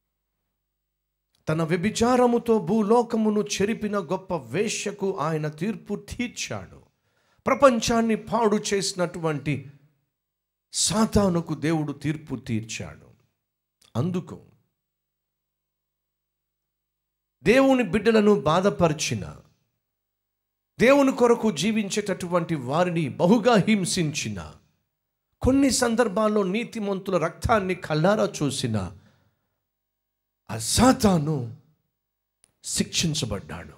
తన వ్యభిచారముతో భూలోకమును చెరిపిన గొప్ప వేశ్యకు ఆయన తీర్పు తీర్చాడు ప్రపంచాన్ని పాడు చేసినటువంటి సాతానుకు దేవుడు తీర్పు తీర్చాడు అందుకు దేవుని బిడ్డలను బాధపరిచిన దేవుని కొరకు జీవించేటటువంటి వారిని బహుగా హింసించిన కొన్ని సందర్భాల్లో నీతిమంతుల రక్తాన్ని కళ్ళారా చూసిన ఆ సాతాను శిక్షించబడ్డాడు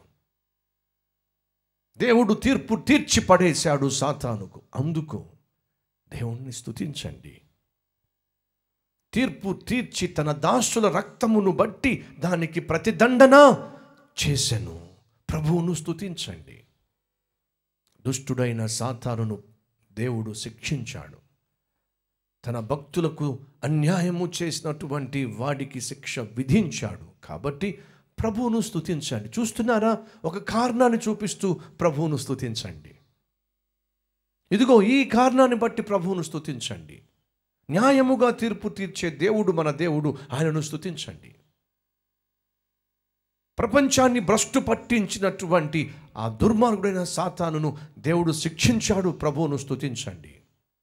దేవుడు తీర్పు తీర్చి పడేశాడు సాతానుకు అందుకు దేవుణ్ణి స్తుతించండి తీర్పు తీర్చి తన దాసుల రక్తమును బట్టి దానికి ప్రతిదండన చేసెను ప్రభువును స్తుతించండి దుష్టుడైన సాతానును దేవుడు శిక్షించాడు తన భక్తులకు అన్యాయము చేసినటువంటి వాడికి శిక్ష విధించాడు కాబట్టి ప్రభువును స్తుతించండి చూస్తున్నారా ఒక కారణాన్ని చూపిస్తూ ప్రభువును స్తుతించండి ఇదిగో ఈ కారణాన్ని బట్టి ప్రభువును స్తుతించండి న్యాయముగా తీర్పు తీర్చే దేవుడు మన దేవుడు ఆయనను స్తుతించండి ప్రపంచాన్ని భ్రష్టు పట్టించినటువంటి ఆ దుర్మార్గుడైన సాతానును దేవుడు శిక్షించాడు ప్రభువును స్తుతించండి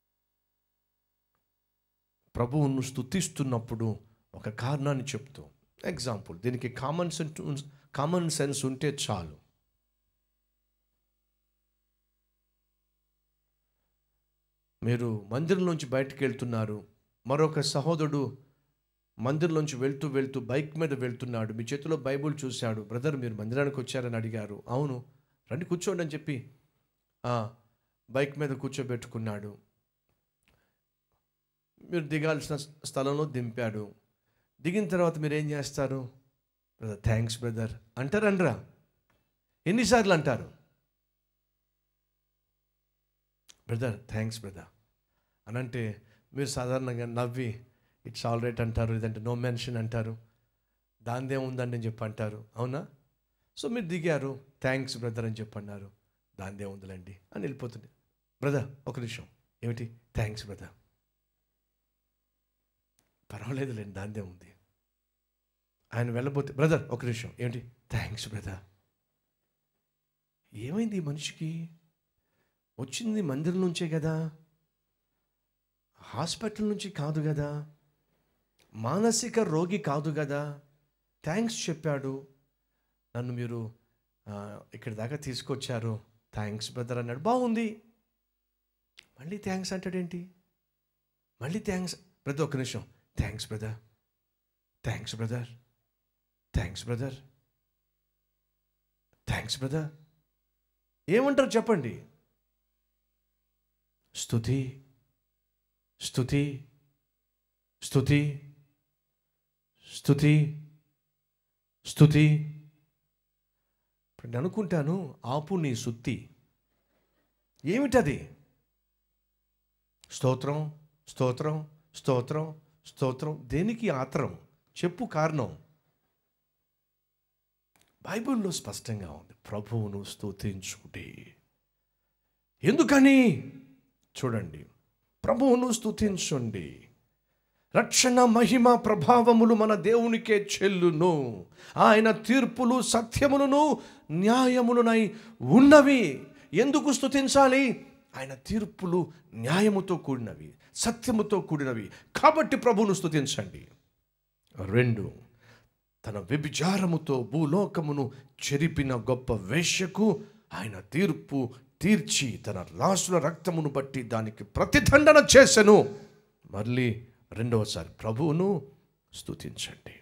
ప్రభువును స్తుతిస్తున్నప్పుడు ఒక కారణాన్ని చెప్తూ ఎగ్జాంపుల్ దీనికి కామన్ సెన్స్ కామన్ సెన్స్ ఉంటే చాలు మీరు మందిరంలోంచి బయటకు వెళ్తున్నారు మరొక సహోదరుడు మందిరంలోంచి వెళ్తూ వెళ్తూ బైక్ మీద వెళ్తున్నాడు మీ చేతిలో బైబుల్ చూశాడు బ్రదర్ మీరు మందిరానికి వచ్చారని అడిగారు అవును రండి కూర్చోండి అని చెప్పి ఆ, బైక్ మీద కూర్చోబెట్టుకున్నాడు మీరు దిగాల్సిన స్థలంలో దింపాడు దిగిన తర్వాత మీరు ఏం చేస్తారు బ్రదర్ థ్యాంక్స్ బ్రదర్ అంటారండ్రా ఎన్నిసార్లు అంటారు బ్రదర్ థ్యాంక్స్ బ్రదర్ అని అంటే మీరు సాధారణంగా నవ్వి ఇట్స్ ఆల్ రైట్ అంటారు లేదంటే నో మెన్షన్ అంటారు దానిదే ఉందండి అని చెప్పి అంటారు అవునా సో మీరు దిగారు థ్యాంక్స్ బ్రదర్ అని చెప్పి అన్నారు దానిదే ఉందిలేండి అని వెళ్ళిపోతుంది బ్రదర్ ఒక నిమిషం ఏమిటి థ్యాంక్స్ బ్రదర్ పర్వాలేదులేండి దానిదే ఉంది ఆయన వెళ్ళబోతే బ్రదర్ ఒక నిమిషం ఏంటి థ్యాంక్స్ బ్రదర్ ఏమైంది ఈ మనిషికి వచ్చింది మందిరం నుంచే కదా హాస్పిటల్ నుంచి కాదు కదా మానసిక రోగి కాదు కదా థ్యాంక్స్ చెప్పాడు నన్ను మీరు ఆ, ఇక్కడి దాకా తీసుకొచ్చారు థ్యాంక్స్ బ్రదర్ అన్నాడు బాగుంది మళ్ళీ థ్యాంక్స్ అంటాడేంటి మళ్ళీ థ్యాంక్స్ బ్రదర్ ఒక నిమిషం thanks brother thanks brother thanks brother thanks brother ఏమంటారు చెప్పండి స్తుతి స్తుతి స్తుతి స్తుతి స్తుతి ఇప్పుడు నేను అనుకుంటాను ఆపు నీ సుత్తి ఏమిటది స్తోత్రం స్తోత్రం స్తోత్రం స్తోత్రం దేనికి ఆత్రం చెప్పు కారణం బైబిల్లో స్పష్టంగా ఉంది ప్రభువును స్తుతించుడి ఎందుకని చూడండి ప్రభువును స్తుతించండి రక్షణ మహిమ ప్రభావములు మన దేవునికే చెల్లును ఆయన తీర్పులు సత్యములను న్యాయములునై ఉన్నవి ఎందుకు స్తుతించాలి ఆయన తీర్పులు న్యాయముతో కూడినవి సత్యముతో కూడినవి కాబట్టి ప్రభువును స్తుతించండి రెండు తన వ్యభిచారముతో భూలోకమును చెరిపిన గొప్ప వేశ్యకు ఆయన తీర్పు తీర్చి తన రాసుల రక్తమును బట్టి దానికి ప్రతిదండన చేసెను మళ్ళీ రెండవసారి ప్రభువును స్తుతించండి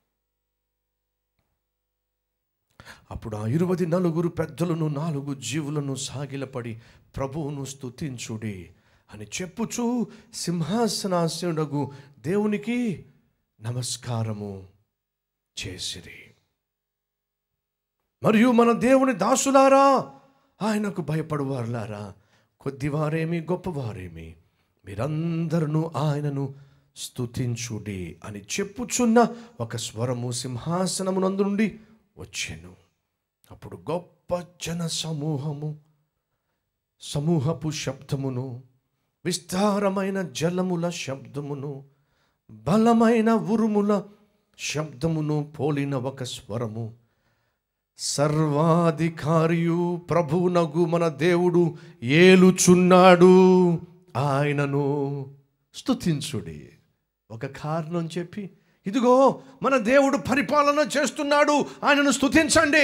అప్పుడు ఆ ఇరువది నలుగురు పెద్దలను నాలుగు జీవులను సాగిలపడి ప్రభువును స్తుతించుడి అని చెప్పుచూ సింహాసనాసనుడగు దేవునికి నమస్కారము చేసిరి మరియు మన దేవుని దాసులారా ఆయనకు భయపడువారులారా కొద్దివారేమి గొప్పవారేమి మీరందరూ ఆయనను స్తుతించుడి అని చెప్పుచున్న ఒక స్వరము సింహాసనమునందు నుండి వచ్చెను అప్పుడు గొప్ప జన సమూహము సమూహపు శబ్దమును విస్తారమైన జలముల శబ్దమును బలమైన ఉరుముల శబ్దమును పోలిన ఒక స్వరము సర్వాధికారియు ప్రభువునగు మన దేవుడు ఏలుచున్నాడు ఆయనను స్తుతించుడి ఒక కారణం చెప్పి ఇదిగో మన దేవుడు పరిపాలన చేస్తున్నాడు ఆయనను స్తుతించండి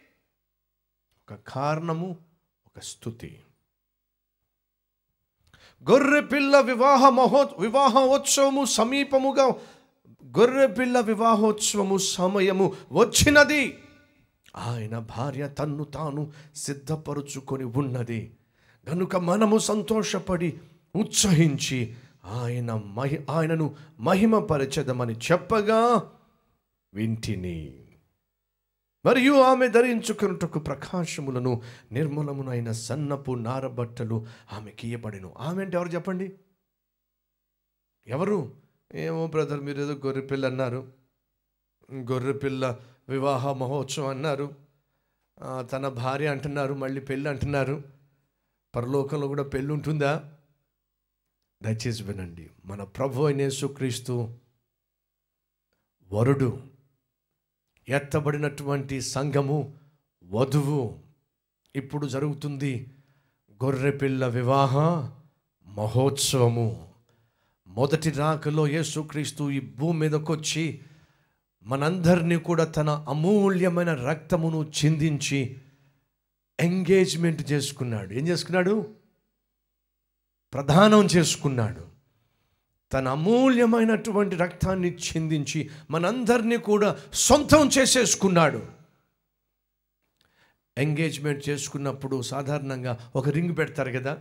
ఒక కారణము ఒక స్థుతి గొర్రె పిల్ల వివాహ మహో వివాహోత్సవము సమీపముగా గొర్రె పిల్ల వివాహోత్సవము సమయము వచ్చినది ఆయన భార్య తన్ను తాను సిద్ధపరుచుకొని ఉన్నది గనుక మనము సంతోషపడి ఉత్సహించి ఆయన మహి ఆయనను మహిమపరచదమని చెప్పగా వింటిని మరియు ఆమె ధరించుకున్నటకు ప్రకాశములను నిర్మలమునైన సన్నపు నారబట్టలు ఆమెకి ఇయ్యబడిను ఆమె అంటే ఎవరు చెప్పండి ఎవరు ఏమో బ్రదర్ మీరు ఏదో గొర్రెపిల్ల అన్నారు గొర్రెపిల్ల వివాహ మహోత్సవం అన్నారు ఆ, తన భార్య అంటున్నారు మళ్ళీ పెళ్ళి అంటున్నారు పరలోకంలో కూడా పెళ్ళి ఉంటుందా దయచేసి వినండి మన ప్రభు అయిన యేసుక్రీస్తు వరుడు ఎత్తబడినటువంటి సంఘము వధువు ఇప్పుడు జరుగుతుంది గొర్రెపిల్ల వివాహ మహోత్సవము మొదటి రాకలో యేసుక్రీస్తు ఈ భూమి మీదకొచ్చి మనందరినీ కూడా తన అమూల్యమైన రక్తమును చిందించి ఎంగేజ్మెంట్ చేసుకున్నాడు ఏం చేసుకున్నాడు ప్రధానం చేసుకున్నాడు తన అమూల్యమైనటువంటి రక్తాన్ని చిందించి మనందరినీ కూడా సొంతం చేసేసుకున్నాడు ఎంగేజ్మెంట్ చేసుకున్నప్పుడు సాధారణంగా ఒక రింగ్ పెడతారు కదా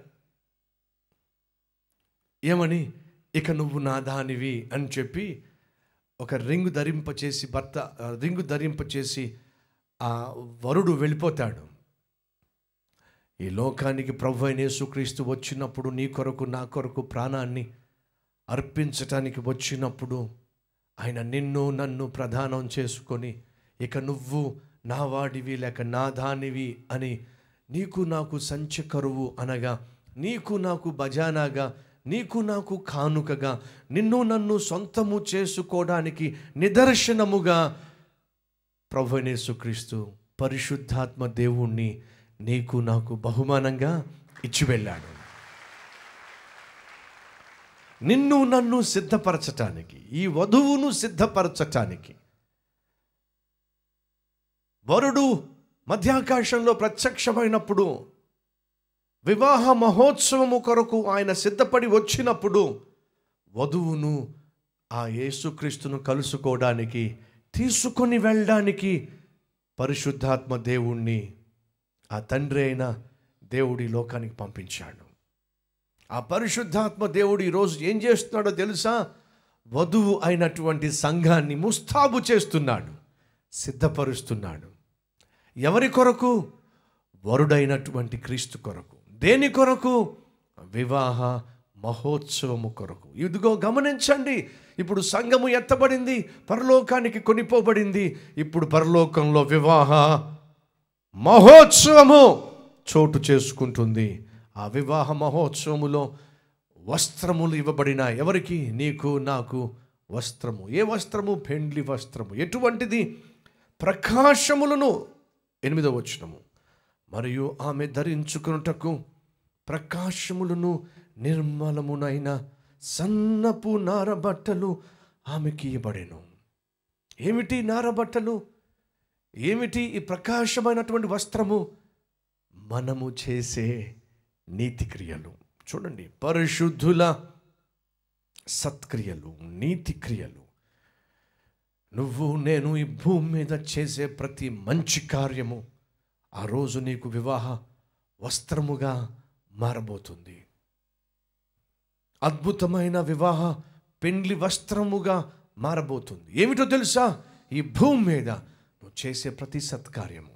ఏమని ఇక నువ్వు నా దానివి అని చెప్పి ఒక రింగు ధరింపచేసి భర్త ఆ, రింగు ధరింపచేసి ఆ వరుడు వెళ్ళిపోతాడు ఈ లోకానికి ప్రభు అయిన యేసుక్రీస్తు వచ్చినప్పుడు నీ కొరకు నా కొరకు ప్రాణాన్ని అర్పించటానికి వచ్చినప్పుడు ఆయన నిన్ను నన్ను ప్రధానం చేసుకొని ఇక నువ్వు నా వాడివి లేక నా దానివి అని నీకు నాకు సంచి కరువు అనగా నీకు నాకు బజానాగా నీకు నాకు కానుకగా నిన్ను నన్ను సొంతము చేసుకోవడానికి నిదర్శనముగా ప్రభునేసుక్రీస్తు పరిశుద్ధాత్మ దేవుణ్ణి నీకు నాకు బహుమానంగా ఇచ్చి వెళ్ళాడు నిన్ను నన్ను సిద్ధపరచటానికి ఈ వధువును సిద్ధపరచటానికి వరుడు మధ్యాకాశంలో ప్రత్యక్షమైనప్పుడు వివాహ మహోత్సవము కొరకు ఆయన సిద్ధపడి వచ్చినప్పుడు వధువును ఆ యేసుక్రీస్తును కలుసుకోవడానికి తీసుకొని వెళ్ళడానికి పరిశుద్ధాత్మ దేవుణ్ణి ఆ తండ్రి అయిన దేవుడి లోకానికి పంపించాడు ఆ పరిశుద్ధాత్మ దేవుడు ఈరోజు ఏం చేస్తున్నాడో తెలుసా వధువు అయినటువంటి సంఘాన్ని ముస్తాబు చేస్తున్నాడు సిద్ధపరుస్తున్నాడు ఎవరి కొరకు వరుడైనటువంటి క్రీస్తు కొరకు దేని కొరకు వివాహ మహోత్సవము కొరకు ఇదిగో గమనించండి ఇప్పుడు సంఘము ఎత్తబడింది పరలోకానికి కొనిపోబడింది ఇప్పుడు పరలోకంలో వివాహ మహోత్సవము చోటు చేసుకుంటుంది ఆ వివాహ మహోత్సవములో వస్త్రములు ఇవ్వబడిన ఎవరికి నీకు నాకు వస్త్రము ఏ వస్త్రము పెండ్లి వస్త్రము ఎటువంటిది ప్రకాశములను ఎనిమిదవ వచనము మరియు ఆమె ధరించుకున్నటకు ప్రకాశములను నిర్మలమునైన సన్నపు నారబట్టలు ఆమెకి ఇవ్వబడెను ఏమిటి నారబట్టలు ఏమిటి ఈ ప్రకాశమైనటువంటి వస్త్రము మనము చేసే నీతి క్రియలు చూడండి పరిశుద్ధుల సత్క్రియలు నీతి క్రియలు నువ్వు నేను ఈ భూమి మీద చేసే ప్రతి మంచి కార్యము ఆ రోజు నీకు వివాహ వస్త్రముగా మారబోతుంది అద్భుతమైన వివాహ పెండ్లి వస్త్రముగా మారబోతుంది ఏమిటో తెలుసా ఈ భూమి మీద నువ్వు చేసే ప్రతి సత్కార్యము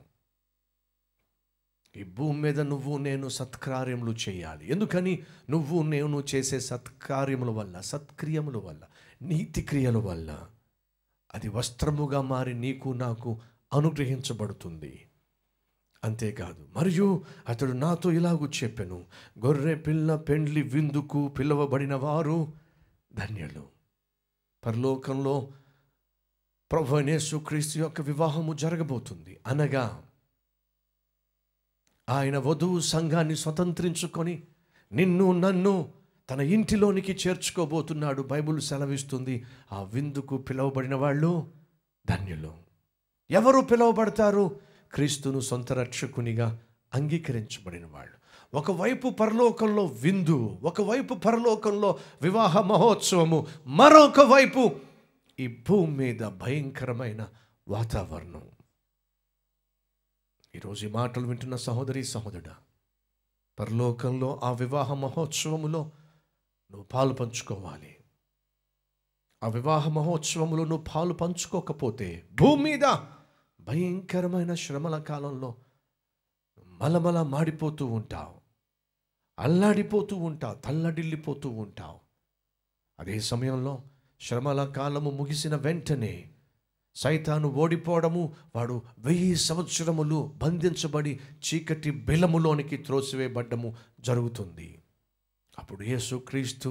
ఈ భూమి మీద నువ్వు నేను సత్కార్యములు చేయాలి ఎందుకని నువ్వు నేను చేసే సత్కార్యముల వల్ల సత్క్రియముల వల్ల నీతి క్రియల వల్ల అది వస్త్రముగా మారి నీకు నాకు అనుగ్రహించబడుతుంది అంతేకాదు మరియు అతడు నాతో ఇలాగూ చెప్పెను గొర్రె పిల్ల పెండ్లి విందుకు పిలువబడిన వారు ధన్యులు పరలోకంలో ప్రభు యేసుక్రీస్తు యొక్క వివాహము జరగబోతుంది అనగా ఆయన వధువు సంఘాన్ని స్వతంత్రించుకొని నిన్ను నన్ను తన ఇంటిలోనికి చేర్చుకోబోతున్నాడు బైబుల్ సెలవిస్తుంది ఆ విందుకు పిలువబడిన వాళ్ళు ధన్యులు ఎవరు పిలువబడతారు క్రీస్తును సొంత రక్షకునిగా అంగీకరించబడిన వాళ్ళు ఒకవైపు పరలోకంలో విందు ఒకవైపు పరలోకంలో వివాహ మహోత్సవము మరొక వైపు ఈ భూమి మీద భయంకరమైన వాతావరణం ఈరోజు ఈ మాటలు వింటున్న సహోదరి సహోదరుడా పరలోకంలో ఆ వివాహ మహోత్సవములో నువ్వు పాలు పంచుకోవాలి ఆ వివాహ మహోత్సవములో నువ్వు పాలు పంచుకోకపోతే భూమి మీద భయంకరమైన శ్రమల కాలంలో మలమల మాడిపోతూ ఉంటావు అల్లాడిపోతూ ఉంటావు తల్లడిల్లిపోతూ ఉంటావు అదే సమయంలో శ్రమల కాలము ముగిసిన వెంటనే సైతాను ఓడిపోవడము వాడు వెయ్యి సంవత్సరములు బంధించబడి చీకటి బిలములోనికి త్రోసివేయబడ్డము జరుగుతుంది అప్పుడు యేసుక్రీస్తు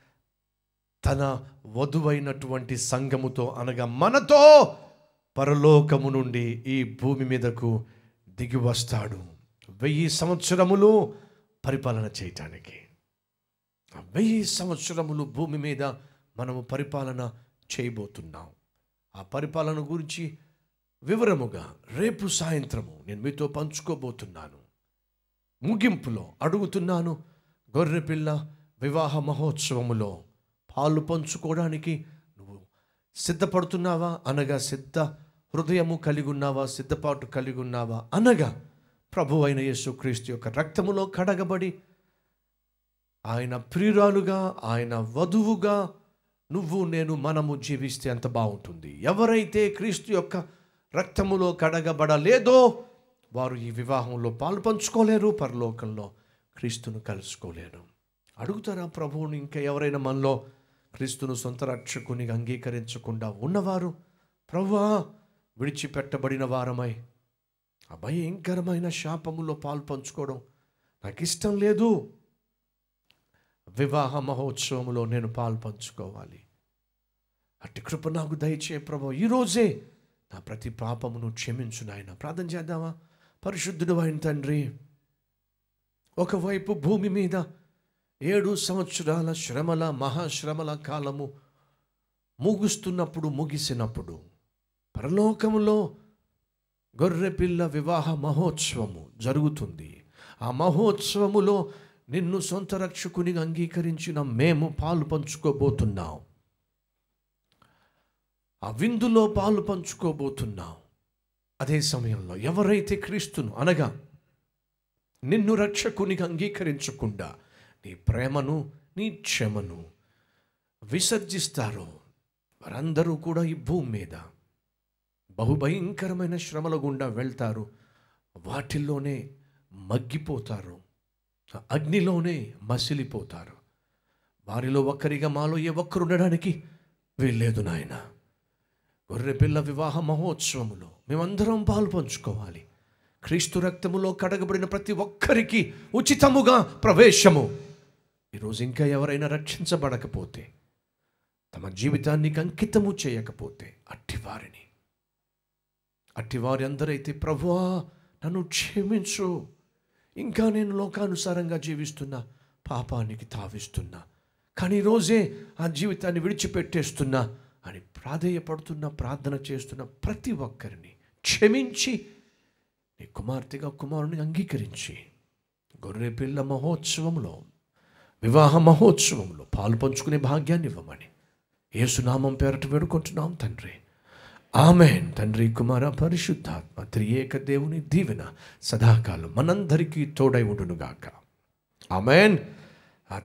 తన వధువైనటువంటి సంఘముతో అనగా మనతో పరలోకము నుండి ఈ భూమి మీదకు దిగి వస్తాడు వెయ్యి సంవత్సరములు పరిపాలన చేయటానికి ఆ వెయ్యి సంవత్సరములు భూమి మీద మనము పరిపాలన చేయబోతున్నాం ఆ పరిపాలన గురించి వివరముగా రేపు సాయంత్రము నేను మీతో పంచుకోబోతున్నాను ముగింపులో అడుగుతున్నాను గొర్రెపిల్ల వివాహ మహోత్సవములో పాలు పంచుకోవడానికి నువ్వు సిద్ధపడుతున్నావా అనగా సిద్ధ హృదయము కలిగి ఉన్నావా సిద్ధపాటు కలిగి ఉన్నావా అనగా ప్రభు అయిన యేసుక్రీస్తు యొక్క రక్తములో కడగబడి ఆయన ప్రియురాలుగా ఆయన వధువుగా నువ్వు నేను మనము జీవిస్తే ఎంత బాగుంటుంది ఎవరైతే క్రీస్తు యొక్క రక్తములో కడగబడలేదో వారు ఈ వివాహంలో పాలు పంచుకోలేరు పరలోకంలో క్రీస్తును కలుసుకోలేరు అడుగుతారా ప్రభువుని ఇంకా ఎవరైనా మనలో క్రీస్తును సొంత రక్షకుని అంగీకరించకుండా ఉన్నవారు ప్రభువా విడిచిపెట్టబడిన వారమై ఆ భయంకరమైన శాపములో పాలు పంచుకోవడం నాకు ఇష్టం లేదు వివాహ మహోత్సవంలో నేను పాలు పంచుకోవాలి అట్టి కృప నాకు దయచే ప్రభు ఈరోజే నా ప్రతి పాపమును క్షమించు నాయన ప్రార్థన చేద్దామా పరిశుద్ధుడు అయిన తండ్రి ఒకవైపు భూమి మీద ఏడు సంవత్సరాల శ్రమల మహాశ్రమల కాలము ముగుస్తున్నప్పుడు ముగిసినప్పుడు పరలోకములో గొర్రెపిల్ల వివాహ మహోత్సవము జరుగుతుంది ఆ మహోత్సవములో నిన్ను సొంత రక్షకుని అంగీకరించిన మేము పాలు పంచుకోబోతున్నాం ఆ విందులో పాలు పంచుకోబోతున్నాం అదే సమయంలో ఎవరైతే క్రీస్తును అనగా నిన్ను రక్షకునికి అంగీకరించకుండా నీ ప్రేమను నీ క్షమను విసర్జిస్తారో వారందరూ కూడా ఈ భూమి మీద బహుభయంకరమైన శ్రమల గుండా వెళ్తారు వాటిల్లోనే మగ్గిపోతారు అగ్నిలోనే మసిలిపోతారు వారిలో ఒక్కరిగా మాలో ఏ ఒక్కరు ఉండడానికి వీల్లేదు నాయన గొర్రెపిల్ల వివాహ మహోత్సవములో మేమందరం పాలు పంచుకోవాలి క్రీస్తు రక్తములో కడగబడిన ప్రతి ఒక్కరికి ఉచితముగా ప్రవేశము ఈరోజు ఇంకా ఎవరైనా రక్షించబడకపోతే తమ జీవితాన్ని అంకితము చేయకపోతే అట్టివారిని అట్టివారి అందరైతే ప్రభువా నన్ను క్షమించు ఇంకా నేను లోకానుసారంగా జీవిస్తున్నా పాపానికి తావిస్తున్నా కానీ ఈరోజే ఆ జీవితాన్ని విడిచిపెట్టేస్తున్నా అని ప్రాధేయపడుతున్న ప్రార్థన చేస్తున్న ప్రతి ఒక్కరిని క్షమించి నీ కుమార్తెగా కుమారుని అంగీకరించి గొర్రె పిల్ల మహోత్సవంలో వివాహ మహోత్సవంలో పాలు పంచుకునే భాగ్యాన్ని ఇవ్వమని యేసునామం పేరట వేడుకుంటున్నాం తండ్రి ఆమెన్ తండ్రి కుమార పరిశుద్ధాత్మ త్రియేక దేవుని దీవెన సదాకాలం మనందరికీ తోడై ఉండునుగాక ఆమెన్